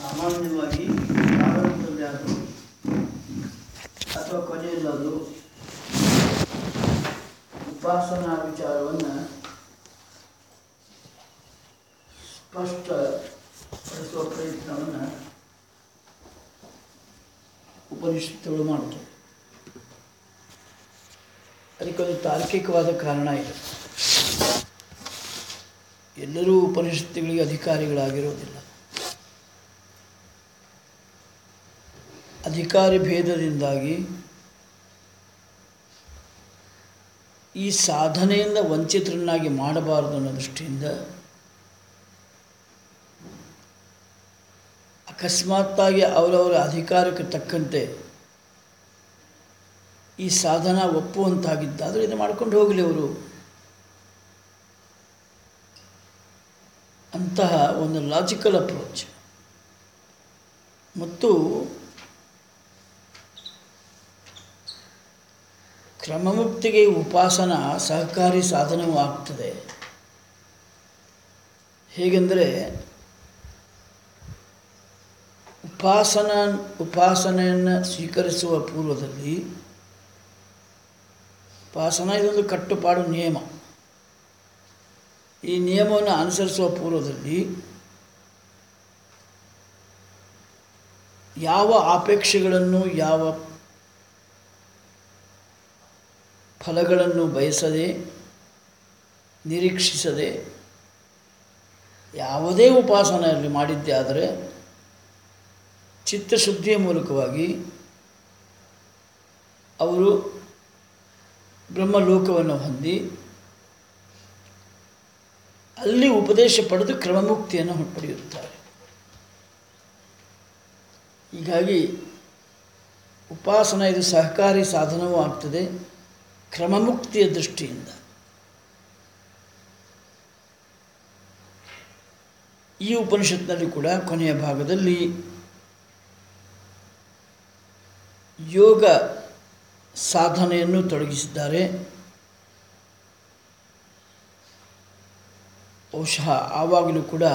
ಸಾಮಾನ್ಯವಾಗಿ ಪ್ರಾರಂಭದಲ್ಲಿ ಆದರೂ ಅಥವಾ ಕೊನೆಯಲ್ಲಾದರೂ ಉಪಾಸನಾ ವಿಚಾರವನ್ನು ಸ್ಪಷ್ಟಪಡಿಸುವ ಪ್ರಯತ್ನವನ್ನು ಉಪನಿಷತ್ತುಗಳು ಮಾಡುತ್ತವೆ ಅದಕ್ಕೊಂದು ತಾರ್ಕಿಕವಾದ ಕಾರಣ ಇದೆ ಎಲ್ಲರೂ ಉಪನಿಷತ್ತುಗಳಿಗೆ ಅಧಿಕಾರಿಗಳಾಗಿರೋದಿಲ್ಲ ಅಧಿಕಾರಿ ಭೇದದಿಂದಾಗಿ ಈ ಸಾಧನೆಯಿಂದ ವಂಚಿತರನ್ನಾಗಿ ಮಾಡಬಾರದು ಅನ್ನೋ ದೃಷ್ಟಿಯಿಂದ ಅಕಸ್ಮಾತ್ತಾಗಿ ಅವರವರ ಅಧಿಕಾರಕ್ಕೆ ತಕ್ಕಂತೆ ಈ ಸಾಧನ ಒಪ್ಪುವಂತಾಗಿದ್ದಾದರೆ ಇದು ಮಾಡ್ಕೊಂಡು ಹೋಗಲಿ ಅವರು ಅಂತಹ ಒಂದು ಲಾಜಿಕಲ್ ಅಪ್ರೋಚ್ ಮತ್ತು ಕ್ರಮಮುಕ್ತಿಗೆ ಉಪಾಸನ ಸಹಕಾರಿ ಸಾಧನವೂ ಆಗ್ತದೆ ಹೇಗೆಂದರೆ ಉಪಾಸನ ಉಪಾಸನೆಯನ್ನು ಸ್ವೀಕರಿಸುವ ಪೂರ್ವದಲ್ಲಿ ಉಪಾಸನ ಇದೊಂದು ಕಟ್ಟುಪಾಡು ನಿಯಮ ಈ ನಿಯಮವನ್ನು ಅನುಸರಿಸುವ ಪೂರ್ವದಲ್ಲಿ ಯಾವ ಅಪೇಕ್ಷೆಗಳನ್ನು ಯಾವ ಫಲಗಳನ್ನು ಬಯಸದೆ ನಿರೀಕ್ಷಿಸದೆ ಯಾವುದೇ ಉಪಾಸನೆಯಲ್ಲಿ ಮಾಡಿದ್ದೇ ಆದರೆ ಚಿತ್ತಶುದ್ಧಿಯ ಮೂಲಕವಾಗಿ ಅವರು ಬ್ರಹ್ಮಲೋಕವನ್ನು ಹೊಂದಿ ಅಲ್ಲಿ ಉಪದೇಶ ಪಡೆದು ಕ್ರಮಮುಕ್ತಿಯನ್ನು ಪಡೆಯುತ್ತಾರೆ ಹೀಗಾಗಿ ಉಪಾಸನ ಇದು ಸಹಕಾರಿ ಸಾಧನವೂ ಆಗ್ತದೆ ಕ್ರಮಮುಕ್ತಿಯ ದೃಷ್ಟಿಯಿಂದ ಈ ಉಪನಿಷತ್ನಲ್ಲಿ ಕೂಡ ಕೊನೆಯ ಭಾಗದಲ್ಲಿ ಯೋಗ ಸಾಧನೆಯನ್ನು ತೊಡಗಿಸಿದ್ದಾರೆ ಬಹುಶಃ ಆವಾಗಲೂ ಕೂಡ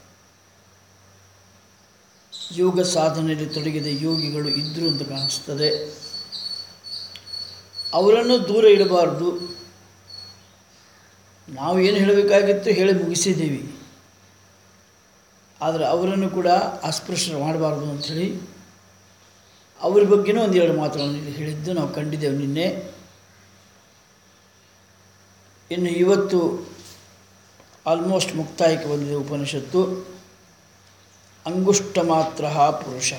ಯೋಗ ಸಾಧನೆಯಲ್ಲಿ ತೊಡಗಿದ ಯೋಗಿಗಳು ಇದ್ದರು ಅಂತ ಕಾಣಿಸ್ತದೆ ಅವರನ್ನು ದೂರ ಇಡಬಾರ್ದು ನಾವು ಏನು ಹೇಳಬೇಕಾಗಿತ್ತು ಹೇಳಿ ಮುಗಿಸಿದ್ದೀವಿ ಆದರೆ ಅವರನ್ನು ಕೂಡ ಅಸ್ಪೃಶ್ಯ ಮಾಡಬಾರ್ದು ಅಂಥೇಳಿ ಅವ್ರ ಬಗ್ಗೆನೂ ಒಂದೆರಡು ಮಾತುಗಳನ್ನು ಇಲ್ಲಿ ಹೇಳಿದ್ದು ನಾವು ಕಂಡಿದ್ದೇವೆ ನಿನ್ನೆ ಇನ್ನು ಇವತ್ತು ಆಲ್ಮೋಸ್ಟ್ ಮುಕ್ತಾಯಕ್ಕೆ ಬಂದಿದೆ ಉಪನಿಷತ್ತು ಅಂಗುಷ್ಟ ಮಾತ್ರ ಪುರುಷ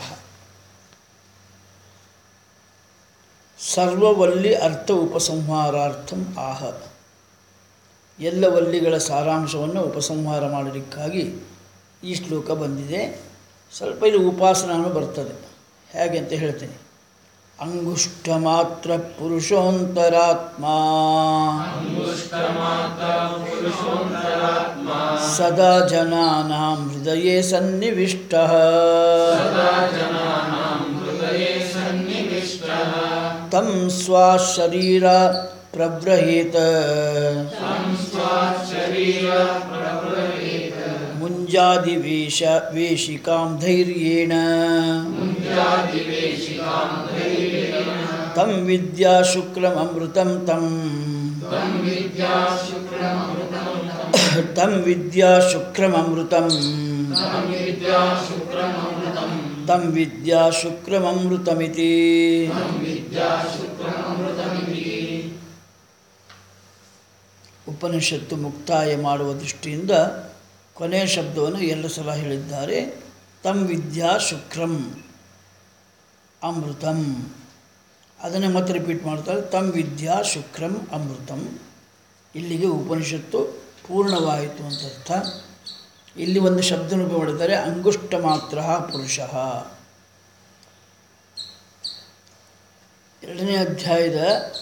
ಸರ್ವವಲ್ಲಿ ಅರ್ಥ ಉಪಸಂಹಾರಾರ್ಥಂ ಆಹ ಎಲ್ಲ ವಲ್ಲಿಗಳ ಸಾರಾಂಶವನ್ನು ಉಪಸಂಹಾರ ಮಾಡಲಿಕ್ಕಾಗಿ ಈ ಶ್ಲೋಕ ಬಂದಿದೆ ಸ್ವಲ್ಪ ಇಲ್ಲಿ ಉಪಾಸನೂ ಬರ್ತದೆ ಹೇಗೆ ಅಂತ ಹೇಳ್ತೇನೆ ಅಂಗುಷ್ಟ ಮಾತ್ರ ಪುರುಷೋಂತರಾತ್ಮ ಸದಾ ಜನಾನಾಂ ಹೃದಯೇ ಸನ್ನಿವಿಷ್ಟ ತಂ ಸ್ವಶರೀರ ಪ್ರಬ್ರಹೀತ ಮುಂಜಾದಿವೇಶ ವೇಷಿಕಾಂ ಧೈರ್ಯೇಣ तं विद्या शुक्लममृतं तं तं विद्या शुक्रममृतं तं विद्या शुक्रममृतमिति ಉಪನಿಷತ್ತು ಮುಕ್ತಾಯ ಮಾಡುವ ದೃಷ್ಟಿಯಿಂದ ಕೊನೆಯ ಶಬ್ದವನ್ನು ಎರಡು ಸಲ ಹೇಳಿದ್ದಾರೆ ತಂ ವಿದ್ಯಾ ಶುಕ್ರಂ ಅಮೃತಂ ಅದನ್ನೇ ಮತ್ತೆ ರಿಪೀಟ್ ಮಾಡ್ತಾರೆ ತಂ ವಿದ್ಯಾ ಶುಕ್ರಂ ಅಮೃತಂ ಇಲ್ಲಿಗೆ ಉಪನಿಷತ್ತು ಪೂರ್ಣವಾಯಿತು ಅಂತ ಅರ್ಥ ಇಲ್ಲಿ ಒಂದು ಶಬ್ದನ ಮಾಡಿದ್ದಾರೆ ಅಂಗುಷ್ಟ ಮಾತ್ರ ಪುರುಷ ಎರಡನೇ ಅಧ್ಯಾಯದ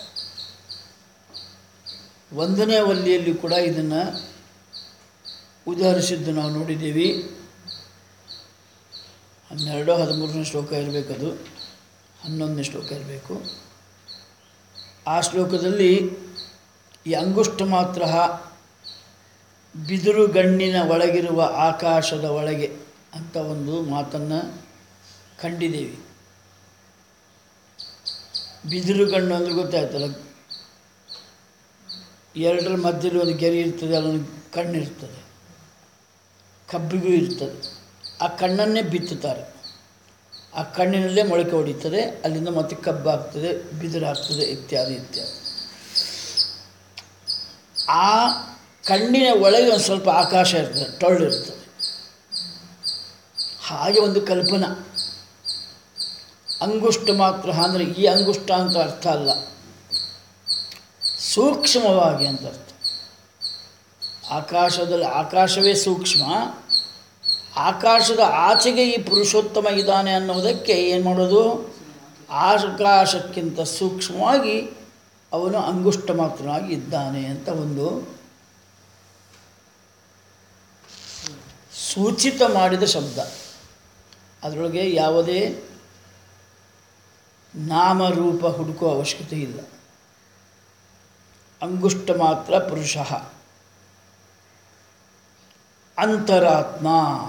ಒಂದನೇ ವಲ್ಲಿಯಲ್ಲಿ ಕೂಡ ಇದನ್ನು ಉದಾಹರಿಸಿದ್ದು ನಾವು ನೋಡಿದ್ದೀವಿ ಹನ್ನೆರಡು ಹದಿಮೂರನೇ ಶ್ಲೋಕ ಇರಬೇಕದು ಹನ್ನೊಂದನೇ ಶ್ಲೋಕ ಇರಬೇಕು ಆ ಶ್ಲೋಕದಲ್ಲಿ ಈ ಅಂಗುಷ್ಟ ಮಾತ್ರ ಬಿದಿರು ಗಣ್ಣಿನ ಒಳಗಿರುವ ಆಕಾಶದ ಒಳಗೆ ಅಂತ ಒಂದು ಮಾತನ್ನು ಕಂಡಿದ್ದೇವೆ ಬಿದಿರು ಕಣ್ಣು ಅಂದ್ರೆ ಗೊತ್ತಾಯ್ತಲ್ಲ ಎರಡರ ಮಧ್ಯದಲ್ಲಿ ಒಂದು ಗೆರೆ ಇರ್ತದೆ ಅಲ್ಲೊಂದು ಕಣ್ಣಿರ್ತದೆ ಕಬ್ಬಿಗೂ ಇರ್ತದೆ ಆ ಕಣ್ಣನ್ನೇ ಬಿತ್ತುತ್ತಾರೆ ಆ ಕಣ್ಣಿನಲ್ಲೇ ಮೊಳಕೆ ಹೊಡೀತದೆ ಅಲ್ಲಿಂದ ಮತ್ತೆ ಕಬ್ಬಾಗ್ತದೆ ಬಿದಿರಾಗ್ತದೆ ಇತ್ಯಾದಿ ಇತ್ಯಾದಿ ಆ ಕಣ್ಣಿನ ಒಳಗೆ ಒಂದು ಸ್ವಲ್ಪ ಆಕಾಶ ಇರ್ತದೆ ಟೊಳ್ಳಿರ್ತದೆ ಹಾಗೆ ಒಂದು ಕಲ್ಪನಾ ಅಂಗುಷ್ಟ ಮಾತ್ರ ಅಂದರೆ ಈ ಅಂಗುಷ್ಟ ಅಂತ ಅರ್ಥ ಅಲ್ಲ ಸೂಕ್ಷ್ಮವಾಗಿ ಅಂತ ಅರ್ಥ ಆಕಾಶದಲ್ಲಿ ಆಕಾಶವೇ ಸೂಕ್ಷ್ಮ ಆಕಾಶದ ಆಚೆಗೆ ಈ ಪುರುಷೋತ್ತಮ ಇದ್ದಾನೆ ಅನ್ನೋದಕ್ಕೆ ಏನು ಮಾಡೋದು ಆಕಾಶಕ್ಕಿಂತ ಸೂಕ್ಷ್ಮವಾಗಿ ಅವನು ಅಂಗುಷ್ಟ ಮಾತ್ರನಾಗಿ ಇದ್ದಾನೆ ಅಂತ ಒಂದು ಸೂಚಿತ ಮಾಡಿದ ಶಬ್ದ ಅದರೊಳಗೆ ಯಾವುದೇ ನಾಮರೂಪ ಹುಡುಕುವ ಅವಶ್ಯಕತೆ ಇಲ್ಲ ಅಂಗುಷ್ಟ ಮಾತ್ರ ಪುರುಷ ಅಂತರಾತ್ಮ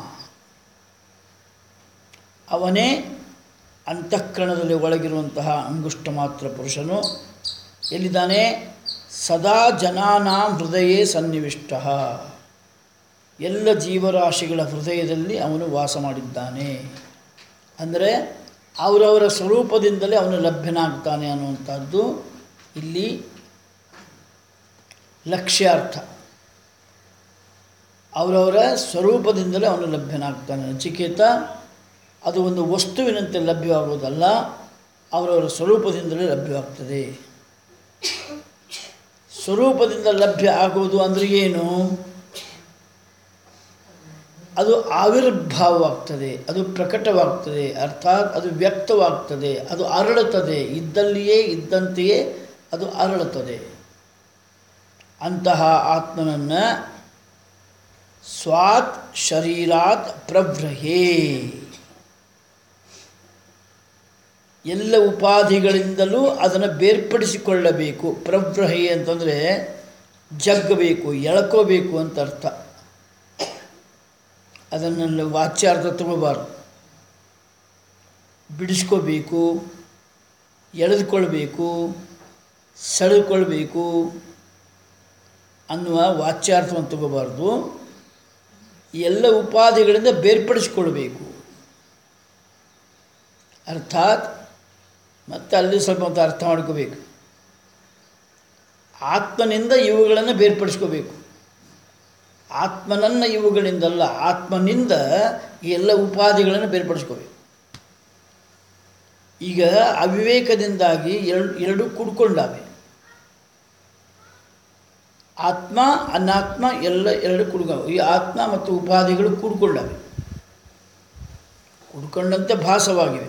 ಅವನೇ ಅಂತಃಕರಣದಲ್ಲಿ ಒಳಗಿರುವಂತಹ ಅಂಗುಷ್ಟ ಮಾತ್ರ ಪುರುಷನು ಎಲ್ಲಿದ್ದಾನೆ ಸದಾ ಜನಾನಾಂ ಹೃದಯೇ ಸನ್ನಿವಿಷ್ಟ ಎಲ್ಲ ಜೀವರಾಶಿಗಳ ಹೃದಯದಲ್ಲಿ ಅವನು ವಾಸ ಮಾಡಿದ್ದಾನೆ ಅಂದರೆ ಅವರವರ ಸ್ವರೂಪದಿಂದಲೇ ಅವನು ಲಭ್ಯನಾಗ್ತಾನೆ ಅನ್ನುವಂಥದ್ದು ಇಲ್ಲಿ ಲಕ್ಷ್ಯಾರ್ಥ ಅವರವರ ಸ್ವರೂಪದಿಂದಲೇ ಅವನು ಲಭ್ಯನಾಗ್ತಾನೆ ನಚಿಕೇತ ಅದು ಒಂದು ವಸ್ತುವಿನಂತೆ ಲಭ್ಯವಾಗುವುದಲ್ಲ ಅವರವರ ಸ್ವರೂಪದಿಂದಲೇ ಲಭ್ಯವಾಗ್ತದೆ ಸ್ವರೂಪದಿಂದ ಲಭ್ಯ ಆಗುವುದು ಅಂದರೆ ಏನು ಅದು ಆವಿರ್ಭಾವವಾಗ್ತದೆ ಅದು ಪ್ರಕಟವಾಗ್ತದೆ ಅರ್ಥಾತ್ ಅದು ವ್ಯಕ್ತವಾಗ್ತದೆ ಅದು ಅರಳುತ್ತದೆ ಇದ್ದಲ್ಲಿಯೇ ಇದ್ದಂತೆಯೇ ಅದು ಅರಳುತ್ತದೆ ಅಂತಹ ಆತ್ಮನನ್ನು ಸ್ವಾತ್ ಶರೀರಾತ್ ಪ್ರವ್ರಹೇ ಎಲ್ಲ ಉಪಾಧಿಗಳಿಂದಲೂ ಅದನ್ನು ಬೇರ್ಪಡಿಸಿಕೊಳ್ಳಬೇಕು ಪ್ರವ್ರಹೆ ಅಂತಂದರೆ ಜಗ್ಗಬೇಕು ಎಳ್ಕೋಬೇಕು ಅಂತ ಅರ್ಥ ಅದನ್ನೆಲ್ಲ ವಾಚ್ಯಾರ್ಥ ತಗೋಬಾರ್ದು ಬಿಡಿಸ್ಕೋಬೇಕು ಎಳೆದುಕೊಳ್ಬೇಕು ಸೆಳೆದುಕೊಳ್ಬೇಕು ಅನ್ನುವ ವಾಚ್ಯಾರ್ಥವನ್ನು ತಗೋಬಾರ್ದು ಎಲ್ಲ ಉಪಾಧಿಗಳಿಂದ ಬೇರ್ಪಡಿಸಿಕೊಳ್ಬೇಕು ಅರ್ಥಾತ್ ಮತ್ತೆ ಅಲ್ಲಿ ಸ್ವಲ್ಪ ಹೊತ್ತು ಅರ್ಥ ಮಾಡ್ಕೋಬೇಕು ಆತ್ಮನಿಂದ ಇವುಗಳನ್ನು ಬೇರ್ಪಡಿಸ್ಕೋಬೇಕು ಆತ್ಮನನ್ನು ಇವುಗಳಿಂದಲ್ಲ ಆತ್ಮನಿಂದ ಈ ಎಲ್ಲ ಉಪಾಧಿಗಳನ್ನು ಬೇರ್ಪಡಿಸ್ಕೋಬೇಕು ಈಗ ಅವಿವೇಕದಿಂದಾಗಿ ಎರಡು ಎರಡು ಕುಡ್ಕೊಂಡಾವೆ ಆತ್ಮ ಅನಾತ್ಮ ಎಲ್ಲ ಎರಡು ಕುಡ್ಕೊ ಈ ಆತ್ಮ ಮತ್ತು ಉಪಾಧಿಗಳು ಕೂಡ್ಕೊಂಡವೆ ಕುಡ್ಕೊಂಡಂತೆ ಭಾಸವಾಗಿವೆ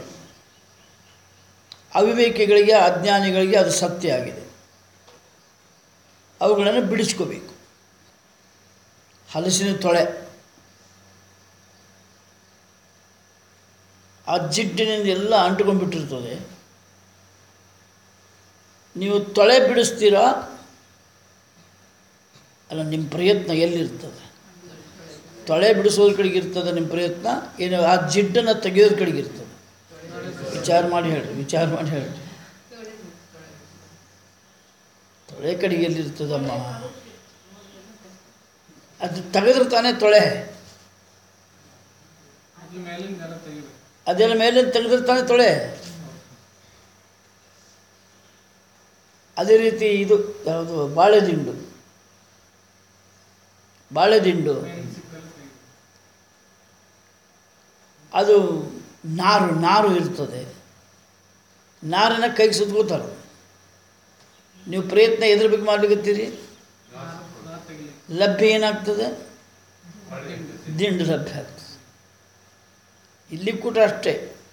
ಅವಿವೇಕಿಗಳಿಗೆ ಅಜ್ಞಾನಿಗಳಿಗೆ ಅದು ಸತ್ಯ ಆಗಿದೆ ಅವುಗಳನ್ನು ಬಿಡಿಸ್ಕೋಬೇಕು ಹಲಸಿನ ತೊಳೆ ಆ ಜಿಡ್ಡಿನಿಂದ ಎಲ್ಲ ಅಂಟ್ಕೊಂಡ್ಬಿಟ್ಟಿರ್ತದೆ ನೀವು ತೊಳೆ ಬಿಡಿಸ್ತೀರಾ ಅಲ್ಲ ನಿಮ್ಮ ಪ್ರಯತ್ನ ಎಲ್ಲಿರ್ತದೆ ತೊಳೆ ಬಿಡಿಸೋದ್ರ ಕಡೆಗೆ ಇರ್ತದೆ ನಿಮ್ಮ ಪ್ರಯತ್ನ ಏನು ಆ ಜಿಡ್ಡನ್ನು ತೆಗೆಯೋದ್ರ ಕಡೆಗೆ ಇರ್ತದೆ ವಿಚಾರ ಮಾಡಿ ಹೇಳ್ರಿ ವಿಚಾರ ಮಾಡಿ ಹೇಳ್ರಿ ತೊಳೆ ಕಡೆಗೆ ಎಲ್ಲಿರ್ತದಮ್ಮ ಅದು ತೆಗೆದ್ರೆ ತಾನೇ ತೊಳೆ ಅದು ಮೇಲಿಂದ ಎಲ್ಲ ತೆಗಿಬೇಕು ಅದೆಲ್ಲ ಮೇಲೆ ತೆಗೆದ್ರೆ ತಾನೇ ತೊಳೆ ಅದೇ ರೀತಿ ಇದು ಯಾವುದು ಬಾಳೆದಿಂಡು ಬಾಳೆದಿಂಡು ಮೇಲಿಂದ ಸಿಕ್ಕಲ್ಲಿ ತೆಗಿಬೇಕು ಅದು ನಾರು ನಾರು ಇರ್ತದೆ ನಾರನ್ನು ಕೈಗೆ ಸುತ್ಕೋತಾರೆ ನೀವು ಪ್ರಯತ್ನ ಎದ್ರ ಬಗ್ಗೆ ಮಾಡ್ಲಿಕತ್ತೀರಿ ನಾ ತೆಗಿಲಿಕ್ಕೆ ಲಭ್ಯ ಏನಾಗ್ತದೆ ದಿಂಡು ಲಭ್ಯ ಆಗ್ತದೆ ಇಲ್ಲಿ ಕೂಡ ಅಷ್ಟೇ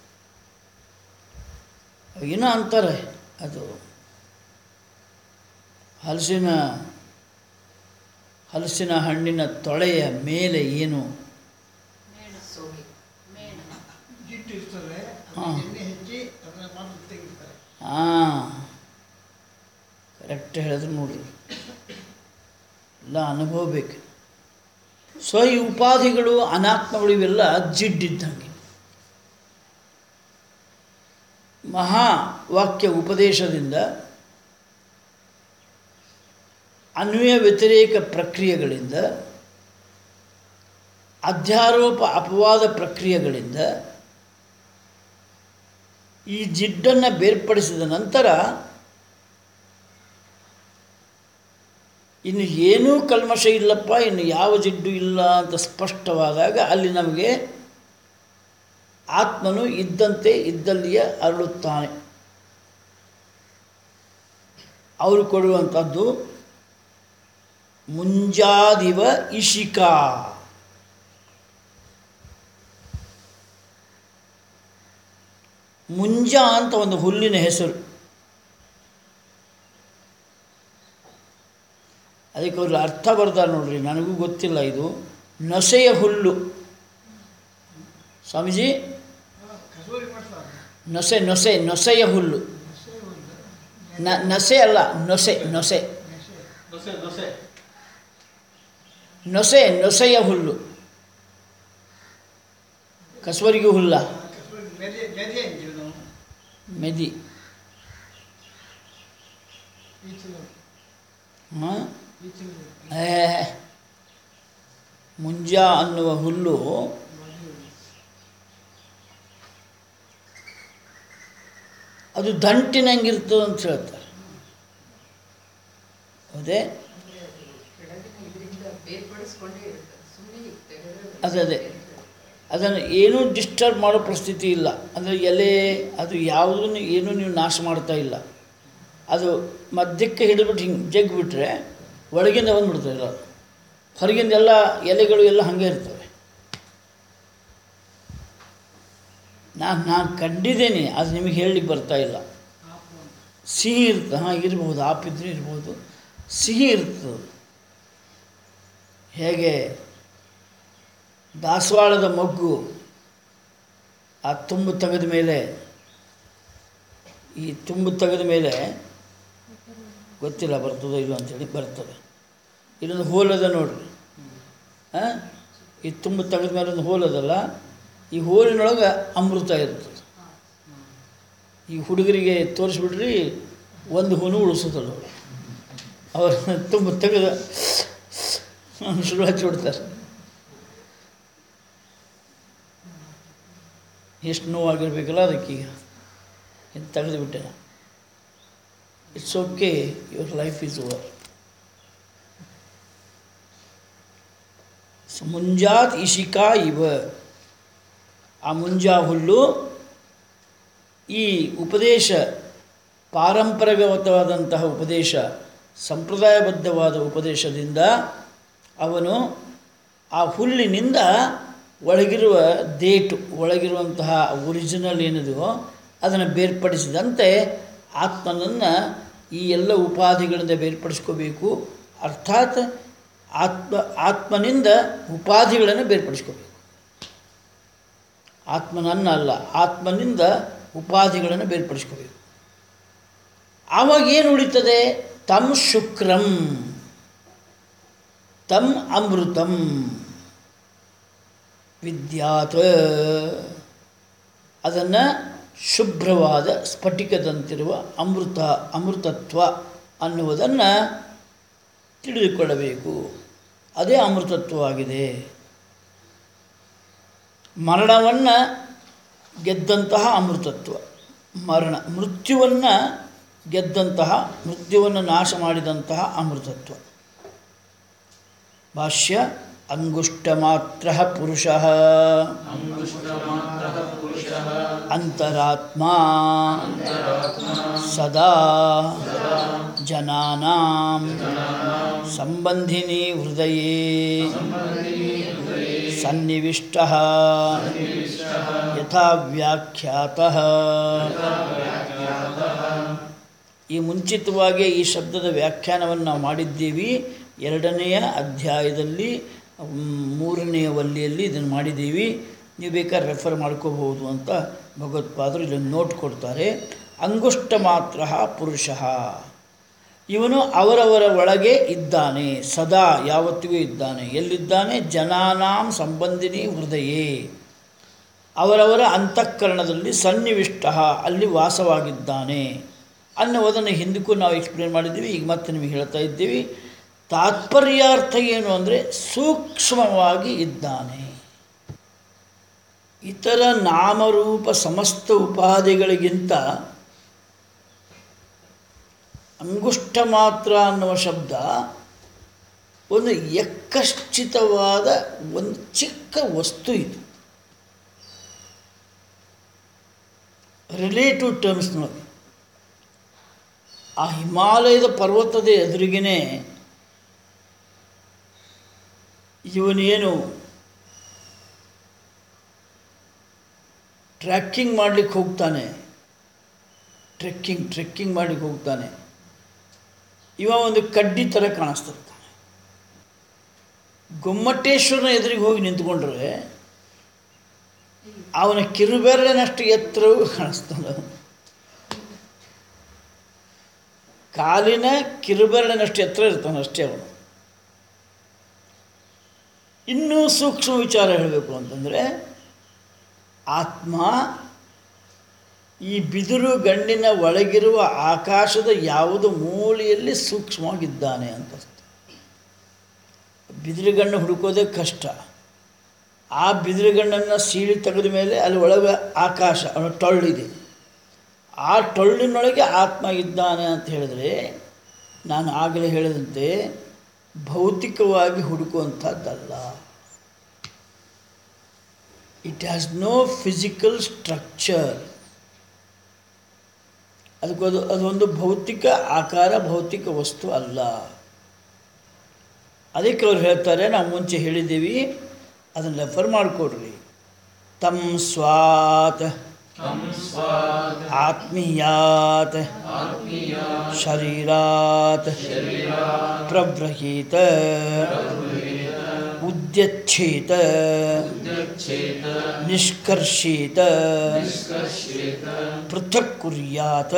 ಏನೋ ಅಂತಾರೆ ಅದು ಹಲಸಿನ ಹಲಸಿನ ಹಣ್ಣಿನ ತೊಳೆಯ ಮೇಲೆ ಏನು ಜಿಟ್ಟು ಇರ್ತದೆ ಹಾ. ಎಣ್ಣೆ ಹೆಚ್ಚಿ ಅದನ್ನ ಮಾಡಿ ತೆಗಿತಾರೆ ಹಾಂ ಕರೆಕ್ಟ್ ಹೇಳಿದ್ರು ನೋಡ್ರಿ ಎಲ್ಲ ಅನುಭವ ಬೇಕು ಸೊ ಈ ಉಪಾಧಿಗಳು ಅನಾತ್ಮಗಳು ಇವೆಲ್ಲ ಜಿಡ್ಡಿದ್ದಂಗೆ ಮಹಾ ವಾಕ್ಯ ಉಪದೇಶದಿಂದ ಅನ್ವಯ ವ್ಯತಿರೇಕ ಪ್ರಕ್ರಿಯೆಗಳಿಂದ ಅಧ್ಯಾರೋಪ ಅಪವಾದ ಪ್ರಕ್ರಿಯೆಗಳಿಂದ ಈ ಜಿಡ್ಡನ್ನು ಬೇರ್ಪಡಿಸಿದ ನಂತರ ಇನ್ನು ಏನೂ ಕಲ್ಮಶ ಇಲ್ಲಪ್ಪ ಇನ್ನು ಯಾವ ಜಿಡ್ಡು ಇಲ್ಲ ಅಂತ ಸ್ಪಷ್ಟವಾದಾಗ ಅಲ್ಲಿ ನಮಗೆ ಆತ್ಮನು ಇದ್ದಂತೆ ಇದ್ದಲ್ಲಿಯೇ ಅರಳುತ್ತಾನೆ ಅವರು ಕೊಡುವಂಥದ್ದು ಮುಂಜಾದಿವ ಇಶಿಕಾ ಮುಂಜ ಅಂತ ಒಂದು ಹುಲ್ಲಿನ ಹೆಸರು ಅದಕ್ಕೆ ಅವ್ರು ಅರ್ಥ ಬರ್ತಾರೆ ನೋಡ್ರಿ ನನಗೂ ಗೊತ್ತಿಲ್ಲ ಇದು ನೊಸೆಯ ಹುಲ್ಲು ಸ್ವಾಮೀಜಿ ಕಸೂರಿ ಮಾಡ್ತಾರೆ ನೊಸೆ ನೊಸೆ ನೊಸೆಯ ಹುಲ್ಲು ನ ನಸೆ ಅಲ್ಲ ನೊಸೆ ನೊಸೆ ದೋಸೆ ದೋಸೆ ನೊಸೆ ನೊಸೆಯ ಹುಲ್ಲು ಕಸ್ವರಿಗೂ ಹುಲ್ಲ ಕಸೂರಿ ಮೆದೆ ಮೆದೆ ಅಂತೀವಿ ನಾವು ಮೆದಿ ಈಚಿನ ಹಾಂ ಈಚಿನ ಏ ಮುಂಜ ಅನ್ನುವ ಹುಲ್ಲು ಅದು ದಂಟಿನಂಗಿರ್ತದೆ ಅಂತ ಹೇಳ್ತಾರೆ ಹೌದೇ ಇದರಿಂದ ಬೇರ್ಪಡಿಸ್ಕೊಂಡೇ ಇರ್ತದೆ ಸುಮ್ಮನೆ ತೆಗೆದ್ರೆ ಅದೇ ಅದೇ ಅದನ್ನು ಏನೂ ಡಿಸ್ಟರ್ಬ್ ಮಾಡೋ ಪರಿಸ್ಥಿತಿ ಇಲ್ಲ ಅಂದರೆ ಎಲೆ ಅದು ಯಾವುದನ್ನು ಏನೂ ನೀವು ನಾಶ ಮಾಡ್ತಾ ಇಲ್ಲ ಅದು ಮಧ್ಯಕ್ಕೆ ಹಿಡಿದ್ಬಿಟ್ಟು ಹಿಂಗೆ ಜಗ್ಗಿಬಿಟ್ರೆ ಒಳಗಿಂದ ಬಂದ್ಬಿಡ್ತದೆ ಎಲ್ಲ ಹೊರಗಿಂದ ಎಲ್ಲ ಎಲೆಗಳು ಎಲ್ಲ ಹಾಗೆ ಇರ್ತವೆ ನಾನು ನಾನು ಕಂಡಿದ್ದೇನೆ ಅದು ನಿಮಗೆ ಹೇಳಲಿಕ್ಕೆ ಬರ್ತಾ ಇಲ್ಲ ಸಿಹಿ ಇರ್ತದೆ ಹಾಂ ಇರ್ಬೋದು ಆಪಿದ್ರೆ ಇರ್ಬೋದು ಸಿಹಿ ಇರ್ತದೆ ಹೇಗೆ ದಾಸವಾಳದ ಮೊಗ್ಗು ಆ ತುಂಬು ತೆಗೆದ ಮೇಲೆ ಈ ತುಂಬು ತೆಗೆದ ಮೇಲೆ ಗೊತ್ತಿಲ್ಲ ಬರ್ತದೋ ಇಲ್ಲೋ ಅಂತೇಳಿ ಬರ್ತದೆ ಇಲ್ಲೊಂದು ಹೋಲದ ನೋಡ್ರಿ ಹಾಂ ಈ ತುಂಬು ತೆಗೆದ ಮೇಲೆ ಒಂದು ಹೋಲದಲ್ಲ ಈ ಹೋಲಿನೊಳಗೆ ಅಮೃತ ಇರ್ತದೆ ಈ ಹುಡುಗರಿಗೆ ತೋರಿಸ್ಬಿಡ್ರಿ ಒಂದು ಹೂನು ಉಳಿಸೋದಲ್ಲ ಅವ್ರು ಅವ್ರು ತುಂಬ ತೆಗೆದು ಶುರು ಹಚ್ಚಿ ಬಿಡ್ತಾರೆ ಎಷ್ಟು ನೋವಾಗಿರ್ಬೇಕಲ್ಲ ಅದಕ್ಕೀಗ ಇದು ತೆಗೆದುಬಿಟ್ಟೆ ನಾನು it's okay your life is over so ಮುಂಜಾತ್ ಇಶಿಕಾ ಇವ ಆ ಮುಂಜಾ ಹುಲ್ಲು ಈ ಉಪದೇಶ ಪಾರಂಪರಿಕವಾದಂತಹ ಉಪದೇಶ ಸಂಪ್ರದಾಯಬದ್ಧವಾದ ಉಪದೇಶದಿಂದ ಅವನು ಆ ಹುಲ್ಲಿನಿಂದ ಒಳಗಿರುವ ದೇಟು ಒಳಗಿರುವಂತಹ ಒರಿಜಿನಲ್ ಏನಿದೆಯೋ ಅದನ್ನು ಬೇರ್ಪಡಿಸಿದಂತೆ ಆತ್ಮನನ್ನು ಈ ಎಲ್ಲ ಉಪಾಧಿಗಳಿಂದ ಬೇರ್ಪಡಿಸ್ಕೋಬೇಕು ಅರ್ಥಾತ್ ಆತ್ಮ ಆತ್ಮನಿಂದ ಉಪಾಧಿಗಳನ್ನು ಬೇರ್ಪಡಿಸ್ಕೋಬೇಕು ಆತ್ಮನನ್ನ ಅಲ್ಲ ಆತ್ಮನಿಂದ ಉಪಾಧಿಗಳನ್ನು ಬೇರ್ಪಡಿಸ್ಕೋಬೇಕು ಆವಾಗ ಏನು ಉಳಿತದೆ ತಮ್ ಶುಕ್ರಂ ತಮ್ ಅಮೃತಂ ವಿದ್ಯಾತ್ ಅದನ್ನು ಶುಭ್ರವಾದ ಸ್ಫಟಿಕದಂತಿರುವ ಅಮೃತ ಅಮೃತತ್ವ ಅನ್ನುವುದನ್ನು ತಿಳಿದುಕೊಳ್ಳಬೇಕು ಅದೇ ಅಮೃತತ್ವವಾಗಿದೆ ಮರಣವನ್ನು ಗೆದ್ದಂತಹ ಅಮೃತತ್ವ ಮರಣ ಮೃತ್ಯುವನ್ನು ಗೆದ್ದಂತಹ ಮೃತ್ಯುವನ್ನು ನಾಶ ಮಾಡಿದಂತಹ ಅಮೃತತ್ವ ಭಾಷ್ಯ ಅಂಗುಷ್ಟ ಮಾತ್ರ ಪುರುಷ ಅಂತರಾತ್ಮ ಸದಾ ಜನಾನಾಂ ಸಂಬಂಧಿನಿ ಹೃದಯೇ ಸನ್ನಿವಿಷ್ಟ ಯಥಾ ವ್ಯಾಖ್ಯಾತಃ ಈ ಮುಂಚಿತವಾಗಿ ಈ ಶಬ್ದದ ವ್ಯಾಖ್ಯಾನವನ್ನು ನಾವು ಮಾಡಿದ್ದೀವಿ ಎರಡನೆಯ ಅಧ್ಯಾಯದಲ್ಲಿ ಮ್, ಮೂರನೆಯ ವಲ್ಲಿಯಲ್ಲಿ ಇದನ್ನು ಮಾಡಿದ್ದೀವಿ ನೀವು ಬೇಕಾದ್ರೆ ರೆಫರ್ ಮಾಡ್ಕೋಬಹುದು ಅಂತ ಭಗವತ್ಪಾದರು ಇಲ್ಲಿ ನೋಟ್ ಕೊಡ್ತಾರೆ ಅಂಗುಷ್ಟ ಮಾತ್ರ ಪುರುಷ ಇವನು ಅವರವರ ಒಳಗೆ ಇದ್ದಾನೆ ಸದಾ ಯಾವತ್ತಿಗೂ ಇದ್ದಾನೆ ಎಲ್ಲಿದ್ದಾನೆ ಜನಾನಾಂ ಸಂಬಂಧಿನಿ ಹೃದಯೇ ಅವರವರ ಅಂತಃಕರಣದಲ್ಲಿ ಸನ್ನಿವಿಷ್ಟ ಅಲ್ಲಿ ವಾಸವಾಗಿದ್ದಾನೆ ಅನ್ನೋದನ್ನು ಹಿಂದಕ್ಕೂ ನಾವು ಎಕ್ಸ್ಪ್ಲೇನ್ ಮಾಡಿದ್ದೀವಿ ಈಗ ಮತ್ತೆ ನಿಮಗೆ ಹೇಳ್ತಾ ಇದ್ದೀವಿ ತಾತ್ಪರ್ಯಾರ್ಥ ಏನು ಅಂದರೆ ಸೂಕ್ಷ್ಮವಾಗಿ ಇದ್ದಾನೆ ಇತರ ನಾಮರೂಪ ಸಮಸ್ತ ಉಪಾಧಿಗಳಿಗಿಂತ ಅಂಗುಷ್ಟ ಮಾತ್ರ ಅನ್ನುವ ಶಬ್ದ ಒಂದು ಯಕ್ಕಶ್ಚಿತವಾದ ಒಂದು ಚಿಕ್ಕ ವಸ್ತು ಇದು ರಿಲೇಟಿವ್ ಟರ್ಮ್ಸ್ನೊಳಗೆ ಆ ಹಿಮಾಲಯದ ಪರ್ವತದ ಎದುರಿಗೇ ಇವನೇನು ಟ್ರ್ಯಾಕಿಂಗ್ ಮಾಡಲಿಕ್ಕೆ ಹೋಗ್ತಾನೆ ಟ್ರೆಕ್ಕಿಂಗ್ ಟ್ರೆಕ್ಕಿಂಗ್ ಮಾಡಲಿಕ್ಕೆ ಹೋಗ್ತಾನೆ ಇವ ಒಂದು ಕಡ್ಡಿ ಥರ ಕಾಣಿಸ್ತಿರ್ತಾನೆ ಗೊಮ್ಮಟೇಶ್ವರನ ಎದುರಿಗೆ ಹೋಗಿ ನಿಂತ್ಕೊಂಡ್ರೆ ಅವನ ಕಿರುಬೆರಳಿನಷ್ಟು ಎತ್ತರವೂ ಕಾಣಿಸ್ತಾನೆ ಕಾಲಿನ ಕಿರುಬೆರಳಿನಷ್ಟು ಎತ್ತರ ಇರ್ತಾನೆ ಅಷ್ಟೇ ಅವನು ಇನ್ನೂ ಸೂಕ್ಷ್ಮ ವಿಚಾರ ಹೇಳಬೇಕು ಅಂತಂದರೆ ಆತ್ಮ ಈ ಬಿದಿರು ಗಂಡಿನ ಒಳಗಿರುವ ಆಕಾಶದ ಯಾವುದು ಮೂಲೆಯಲ್ಲಿ ಸೂಕ್ಷ್ಮವಾಗಿದ್ದಾನೆ ಅಂತ ಅರ್ಥ. ಬಿದಿರುಗಣ್ಣು ಹುಡುಕೋದೇ ಕಷ್ಟ ಆ ಬಿದಿರುಗಣ್ಣನ್ನು ಸೀಳಿ ತೆಗೆದ ಮೇಲೆ ಅಲ್ಲಿ ಒಳಗೆ ಆಕಾಶ ಅವನ ಟೊಳ್ಳಿದೆ ಆ ಟೊಳ್ಳಿನೊಳಗೆ ಆತ್ಮ ಇದ್ದಾನೆ ಅಂತ ಹೇಳಿದರೆ ನಾನು ಆಗಲೇ ಹೇಳಿದಂತೆ ಭೌತಿಕವಾಗಿ ಹುಡುಕುವಂಥದ್ದಲ್ಲ it has no physical structure ಅದಕ್ಕೊಂದು ಅದೊಂದು ಭೌತಿಕ ಆಕಾರ ಭೌತಿಕ ವಸ್ತು ಅಲ್ಲ ಅದಕ್ಕೆ ಅವ್ರು ಹೇಳ್ತಾರೆ ನಾವು ಮುಂಚೆ ಹೇಳಿದ್ದೀವಿ ಅದನ್ನು ರೆಫರ್ ಮಾಡಿಕೊಡ್ರಿ ತಮ್ ಸ್ವಾತ್ ಆತ್ಮೀಯಾತ್ ಶರೀರಾತ್ ಪ್ರವ್ರಹೀತ ಉದ್ಯಚ್ಛೇತ ನಿಷ್ಕರ್ಷೇತ ಪೃಥಕ್ ಕುರ್ಯಾತ್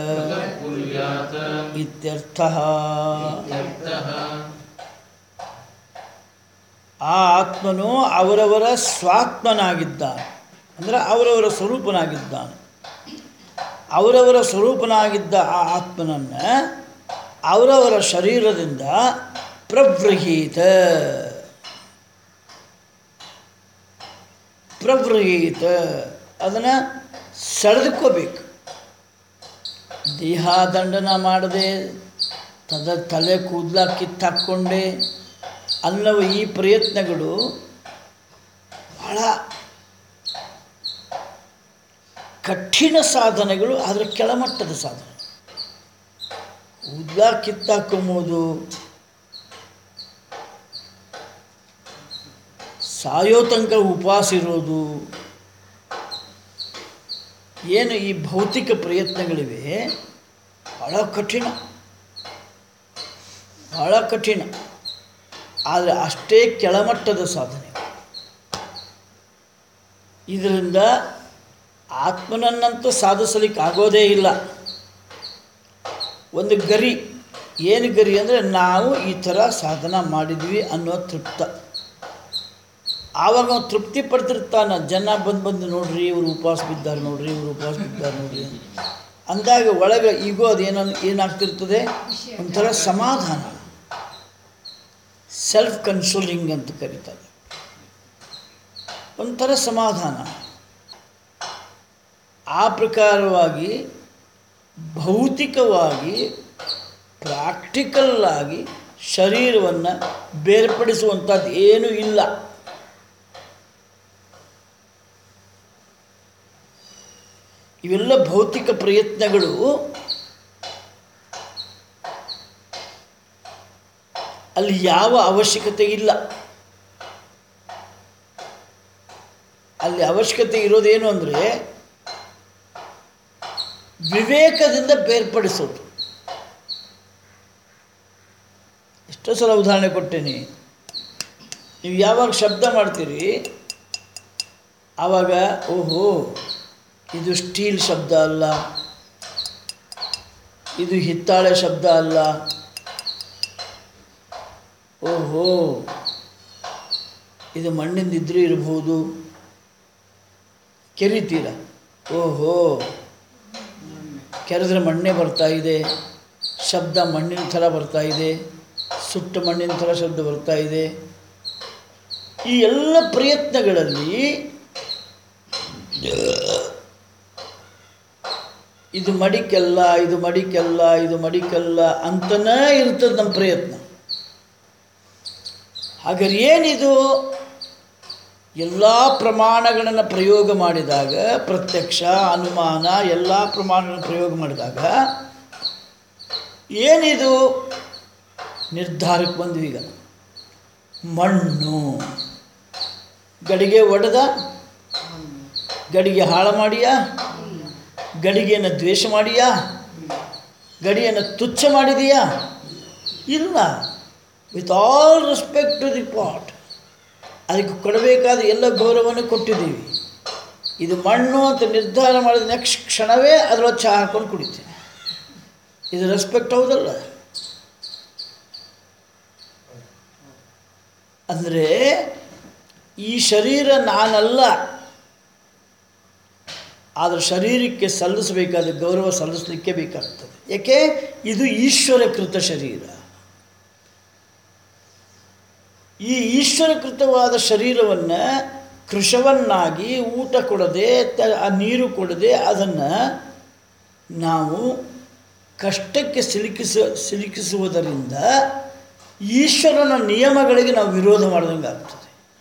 ಇತ್ಯರ್ಥ ಆ ಆತ್ಮನು ಅವರವರ ಸ್ವಾತ್ಮನಾಗಿದ್ದಾನೆ ಅಂದರೆ ಅವರವರ ಸ್ವರೂಪನಾಗಿದ್ದಾನೆ ಅವರವರ ಸ್ವರೂಪನಾಗಿದ್ದ ಆ ಆತ್ಮನನ್ನು ಅವರವರ ಶರೀರದಿಂದ ಪ್ರವೃಹೀತ ಪ್ರವೃಹೀತ ಅದನ್ನು ಸೆಳೆದುಕೋಬೇಕು ದೇಹದಂಡನ ಮಾಡದೆ ತದ ತಲೆ ಕೂದಲ ಕಿತ್ತಾಕ್ಕೊಂಡೆ ಅನ್ನುವ ಈ ಪ್ರಯತ್ನಗಳು ಬಹಳ ಕಠಿಣ ಸಾಧನೆಗಳು ಆದರೆ ಕೆಳಮಟ್ಟದ ಸಾಧನೆ ಕೂದಲ ಕಿತ್ತಾಕೊಂಬೋದು ಸಾಯೋ ತನಕ ಉಪವಾಸ ಇರೋದು ಏನು ಈ ಭೌತಿಕ ಪ್ರಯತ್ನಗಳಿವೆ ಬಹಳ ಕಠಿಣ ಬಹಳ ಕಠಿಣ ಆದರೆ ಅಷ್ಟೇ ಕೆಳಮಟ್ಟದ ಸಾಧನೆ ಇದರಿಂದ ಆತ್ಮನನ್ನಂತೂ ಸಾಧಿಸಲಿಕ್ಕೆ ಆಗೋದೇ ಇಲ್ಲ ಒಂದು ಗರಿ ಏನು ಗರಿ ಅಂದರೆ ನಾವು ಈ ಥರ ಸಾಧನ ಮಾಡಿದ್ವಿ ಅನ್ನೋ ತೃಪ್ತ ಆವಾಗ ಅವ್ನು ತೃಪ್ತಿ ಪಡ್ತಿರ್ತಾನೆ ಜನ ಬಂದು ಬಂದು ನೋಡ್ರಿ ಇವರು ಉಪವಾಸ ಬಿದ್ದಾರೆ ನೋಡ್ರಿ ಇವರು ಉಪವಾಸ ಬಿದ್ದಾರೆ ನೋಡ್ರಿ ಅಂದಾಗ ಒಳಗೆ ಈಗೋ ಅದೇನ ಏನಾಗ್ತಿರ್ತದೆ ಒಂಥರ ಸಮಾಧಾನ ಸೆಲ್ಫ್ ಕನ್ಸೋಲಿಂಗ್ ಅಂತ ಕರೀತಾರೆ ಒಂಥರ ಸಮಾಧಾನ ಆ ಪ್ರಕಾರವಾಗಿ ಭೌತಿಕವಾಗಿ ಪ್ರಾಕ್ಟಿಕಲ್ ಆಗಿ ಶರೀರವನ್ನು ಬೇರ್ಪಡಿಸುವಂಥದ್ದು ಏನೂ ಇಲ್ಲ ಇವೆಲ್ಲ ಭೌತಿಕ ಪ್ರಯತ್ನಗಳು ಅಲ್ಲಿ ಯಾವ ಅವಶ್ಯಕತೆ ಇಲ್ಲ ಅಲ್ಲಿ ಅವಶ್ಯಕತೆ ಇರೋದೇನು ಅಂದರೆ ವಿವೇಕದಿಂದ ಬೇರ್ಪಡಿಸೋದು ಎಷ್ಟೋ ಸಲ ಉದಾಹರಣೆ ಕೊಟ್ಟೇನೆ ನೀವು ಯಾವಾಗ ಶಬ್ದ ಮಾಡ್ತೀರಿ ಆವಾಗ ಓಹೋ ಇದು ಸ್ಟೀಲ್ ಶಬ್ದ ಅಲ್ಲ ಇದು ಹಿತ್ತಾಳೆ ಶಬ್ದ ಅಲ್ಲ ಓಹೋ ಇದು ಮಣ್ಣಿಂದ ಇದ್ರೂ ಇರಬಹುದು ಕೆರಿತೀರ ಓಹೋ ಕೆರೆದ್ರೆ ಮಣ್ಣೇ ಬರ್ತಾ ಇದೆ ಶಬ್ದ ಮಣ್ಣಿನ ಥರ ಬರ್ತಾ ಇದೆ ಸುಟ್ಟ ಮಣ್ಣಿನ ಥರ ಶಬ್ದ ಬರ್ತಾ ಇದೆ ಈ ಎಲ್ಲ ಪ್ರಯತ್ನಗಳಲ್ಲಿ ಇದು ಮಡಿಕೆಲ್ಲ ಇದು ಮಡಿಕೆಲ್ಲ ಇದು ಮಡಿಕೆಲ್ಲ ಅಂತನೇ ಇರ್ತದೆ ನಮ್ಮ ಪ್ರಯತ್ನ ಹಾಗಾದ್ರೆ ಏನಿದು ಎಲ್ಲ ಪ್ರಮಾಣಗಳನ್ನು ಪ್ರಯೋಗ ಮಾಡಿದಾಗ ಪ್ರತ್ಯಕ್ಷ ಅನುಮಾನ ಎಲ್ಲ ಪ್ರಮಾಣಗಳನ್ನು ಪ್ರಯೋಗ ಮಾಡಿದಾಗ ಏನಿದು ನಿರ್ಧಾರಕ್ಕೆ ಬಂದ್ವಿ ಈಗ ಮಣ್ಣು ಗಡಿಗೆ ಒಡೆದ ಗಡಿಗೆ ಹಾಳು ಮಾಡಿಯಾ ಗಡಿಗೆಯನ್ನು ದ್ವೇಷ ಮಾಡಿಯಾ ಗಡಿಯನ್ನು ತುಚ್ಛ ಮಾಡಿದೀಯಾ ಇಲ್ಲ with all respect to the pot ಅದಕ್ಕೆ ಕೊಡಬೇಕಾದ ಎಲ್ಲ ಗೌರವವನ್ನು ಕೊಟ್ಟಿದ್ದೀವಿ ಇದು ಮಣ್ಣು ಅಂತ ನಿರ್ಧಾರ ಮಾಡಿದ ನೆಕ್ಸ್ಟ್ ಕ್ಷಣವೇ ಅದರೊಳಗೆ ಚಹಾ ಹಾಕ್ಕೊಂಡು ಕುಡಿತೇನೆ ಇದು ರೆಸ್ಪೆಕ್ಟ್ ಹೌದಲ್ಲ ಅಂದರೆ ಈ ಶರೀರ ನಾನಲ್ಲ ಆದರೆ ಶರೀರಕ್ಕೆ ಸಲ್ಲಿಸಬೇಕಾದ ಗೌರವ ಸಲ್ಲಿಸಲಿಕ್ಕೆ ಬೇಕಾಗ್ತದೆ ಏಕೆ ಇದು ಈಶ್ವರಕೃತ ಶರೀರ ಈ ಈಶ್ವರಕೃತವಾದ ಶರೀರವನ್ನು ಕೃಶವನ್ನಾಗಿ ಊಟ ಕೊಡದೆ ತ- ಆ ನೀರು ಕೊಡದೆ ಅದನ್ನು ನಾವು ಕಷ್ಟಕ್ಕೆ ಸಿಲುಕಿಸ ಸಿಲುಕಿಸುವುದರಿಂದ ಈಶ್ವರನ ನಿಯಮಗಳಿಗೆ ನಾವು ವಿರೋಧ ಮಾಡಿದಂಗೆ ಆಗ್ತದೆ